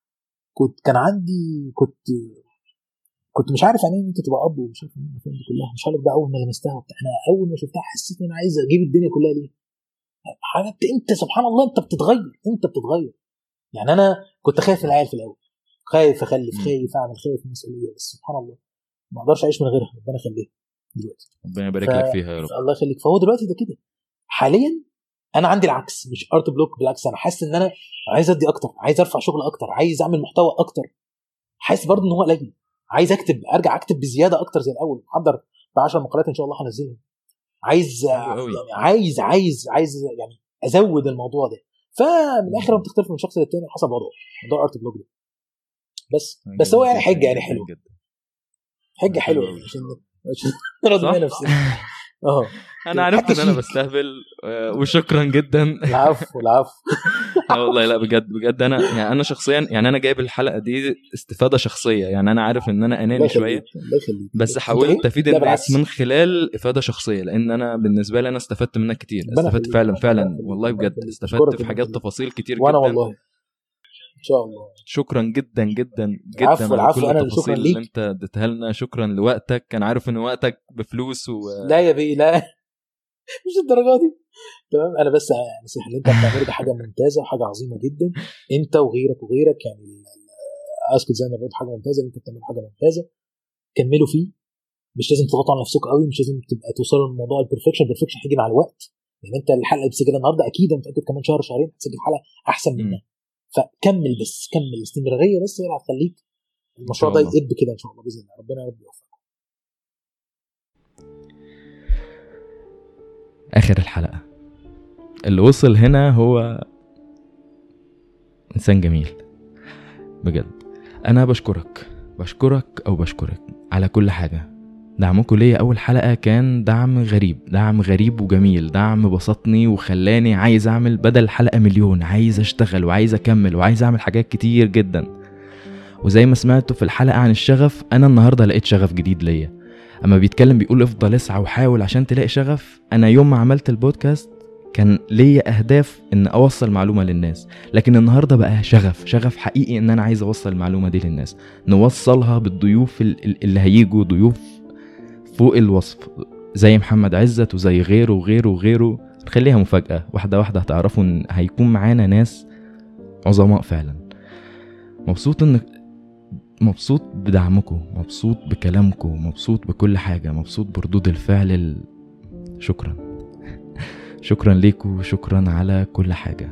كنت كان عندي كنت كنت مش عارف يعني ايه إن انت تبقى اب ومش عارف ايه الافلام دي كلها مش عارف بقى اول ما لمستها وبتاع انا اول ما شفتها حسيت ان انا عايز اجيب الدنيا كلها ليه حاجه بت- انت سبحان الله انت بتتغير انت بتتغير يعني انا كنت خايف من العيال في الاول خايف اخلف مم. خايف اعمل خايف من المسؤوليه بس سبحان الله ما اقدرش اعيش من غيرها ربنا يخليها دلوقتي ربنا يبارك ف- لك فيها يا رب الله يخليك فهو دلوقتي ده كده حاليا انا عندي العكس مش ارت بلوك بالعكس انا حاسس ان انا عايز ادي اكتر عايز ارفع شغل اكتر عايز اعمل محتوى اكتر حاسس برضه ان هو قليل عايز اكتب ارجع اكتب بزياده اكتر زي الاول محضر ب 10 مقالات ان شاء الله هنزلهم عايز حلو قوي. يعني عايز عايز عايز يعني ازود الموضوع ده فمن الاخر بتختلف من شخص للتاني حسب وضعه موضوع ارت بلوك ده بس بس هو يعني حجه يعني حلو جدا. حجه حلوه حلو أوي. عشان عشان نرضي صح؟ بيها نفسنا اه انا عرفت حتى ان انا شيك. بستهبل آه، وشكرا جدا العفو العفو لا والله لا بجد بجد انا يعني انا شخصيا يعني انا جايب الحلقه دي استفاده شخصيه يعني انا عارف ان انا الله اناني شويه يخليك الله يخليك بس أنت حاولت إيه؟ افيد لا الناس بالعكس. من خلال افاده شخصيه لان انا بالنسبه لي انا استفدت منك كتير ربنا استفدت يخليك. فعلا ربنا فعلا يخليك. والله ربنا بجد يخليك. استفدت أشكرك في ربنا حاجات يخليك. تفاصيل كتير وانا جدا والله ان شاء الله شكرا جدا جدا جدا العفو، على العفو، كل أنا اللي التفاصيل شكراً اللي ليك. انت اديتها لنا شكرا لوقتك انا عارف ان وقتك بفلوس و... لا يا بيه لا مش الدرجه دي تمام انا بس نصيحه اللي انت بتعمله ده حاجه ممتازه وحاجه عظيمه جدا انت وغيرك وغيرك يعني ال- ال- اسكت زي ما قلت حاجه ممتازه اللي انت بتعمله حاجه ممتازه كملوا فيه مش لازم تضغطوا على نفسكم قوي مش لازم تبقى توصلوا للموضوع البرفكشن البرفكشن هيجي مع الوقت يعني انت الحلقه اللي بتسجلها النهارده اكيد انا متاكد كمان شهر شهرين هتسجل حلقه احسن مم. منها فكمل بس كمل الاستمراريه بس هي اللي هتخليك المشروع شاء ده الله. يقب كده ان شاء الله باذن الله ربنا يا رب يوفقك اخر الحلقه اللي وصل هنا هو انسان جميل بجد انا بشكرك بشكرك او بشكرك على كل حاجه دعمكم ليا اول حلقه كان دعم غريب دعم غريب وجميل دعم بسطني وخلاني عايز اعمل بدل الحلقه مليون عايز اشتغل وعايز اكمل وعايز اعمل حاجات كتير جدا وزي ما سمعتوا في الحلقه عن الشغف انا النهارده لقيت شغف جديد ليا اما بيتكلم بيقول افضل اسعى وحاول عشان تلاقي شغف انا يوم ما عملت البودكاست كان ليا اهداف ان اوصل معلومه للناس لكن النهارده بقى شغف شغف حقيقي ان انا عايز اوصل المعلومه دي للناس نوصلها بالضيوف ال- ال- اللي هيجوا ضيوف فوق الوصف زي محمد عزت وزي غيره وغيره وغيره نخليها مفاجاه واحده واحده هتعرفوا ان هيكون معانا ناس عظماء فعلا مبسوط ان مبسوط بدعمكم مبسوط بكلامكم مبسوط بكل حاجة مبسوط بردود الفعل ال... شكرا شكرا ليكم شكرا على كل حاجة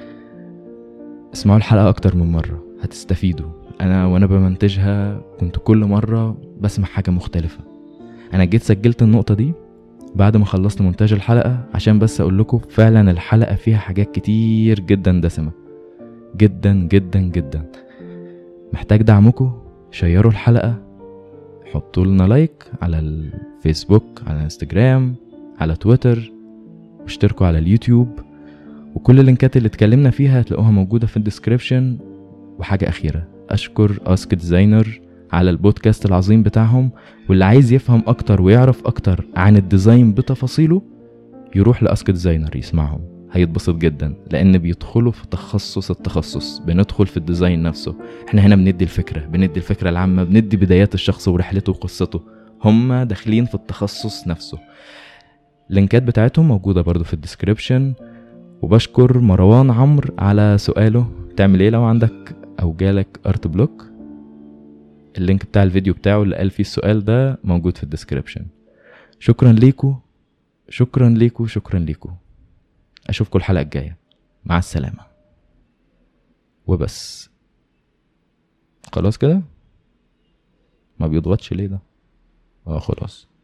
اسمعوا الحلقة أكتر من مرة هتستفيدوا أنا وأنا بمنتجها كنت كل مرة بسمع حاجة مختلفة أنا جيت سجلت النقطة دي بعد ما خلصت مونتاج الحلقة عشان بس أقول لكم فعلا الحلقة فيها حاجات كتير جدا دسمة جدا جدا جدا محتاج دعمكم شيروا الحلقة حطوا لنا لايك على الفيسبوك على الانستجرام على تويتر واشتركوا على اليوتيوب وكل اللينكات اللي اتكلمنا فيها هتلاقوها موجودة في الديسكريبشن وحاجة أخيرة أشكر أسك ديزاينر على البودكاست العظيم بتاعهم واللي عايز يفهم أكتر ويعرف أكتر عن الديزاين بتفاصيله يروح لأسك ديزاينر يسمعهم هيتبسط جدا لأن بيدخلوا في تخصص التخصص بندخل في الديزاين نفسه احنا هنا بندي الفكرة بندي الفكرة العامة بندي بدايات الشخص ورحلته وقصته هما داخلين في التخصص نفسه اللينكات بتاعتهم موجودة برضو في الديسكريبشن وبشكر مروان عمرو على سؤاله تعمل ايه لو عندك او جالك ارت بلوك اللينك بتاع الفيديو بتاعه اللي قال فيه السؤال ده موجود في الديسكريبشن شكرا ليكو شكرا ليكو شكرا ليكو اشوفكم الحلقة الجاية مع السلامة وبس خلاص كده ما بيضغطش ليه ده اه خلاص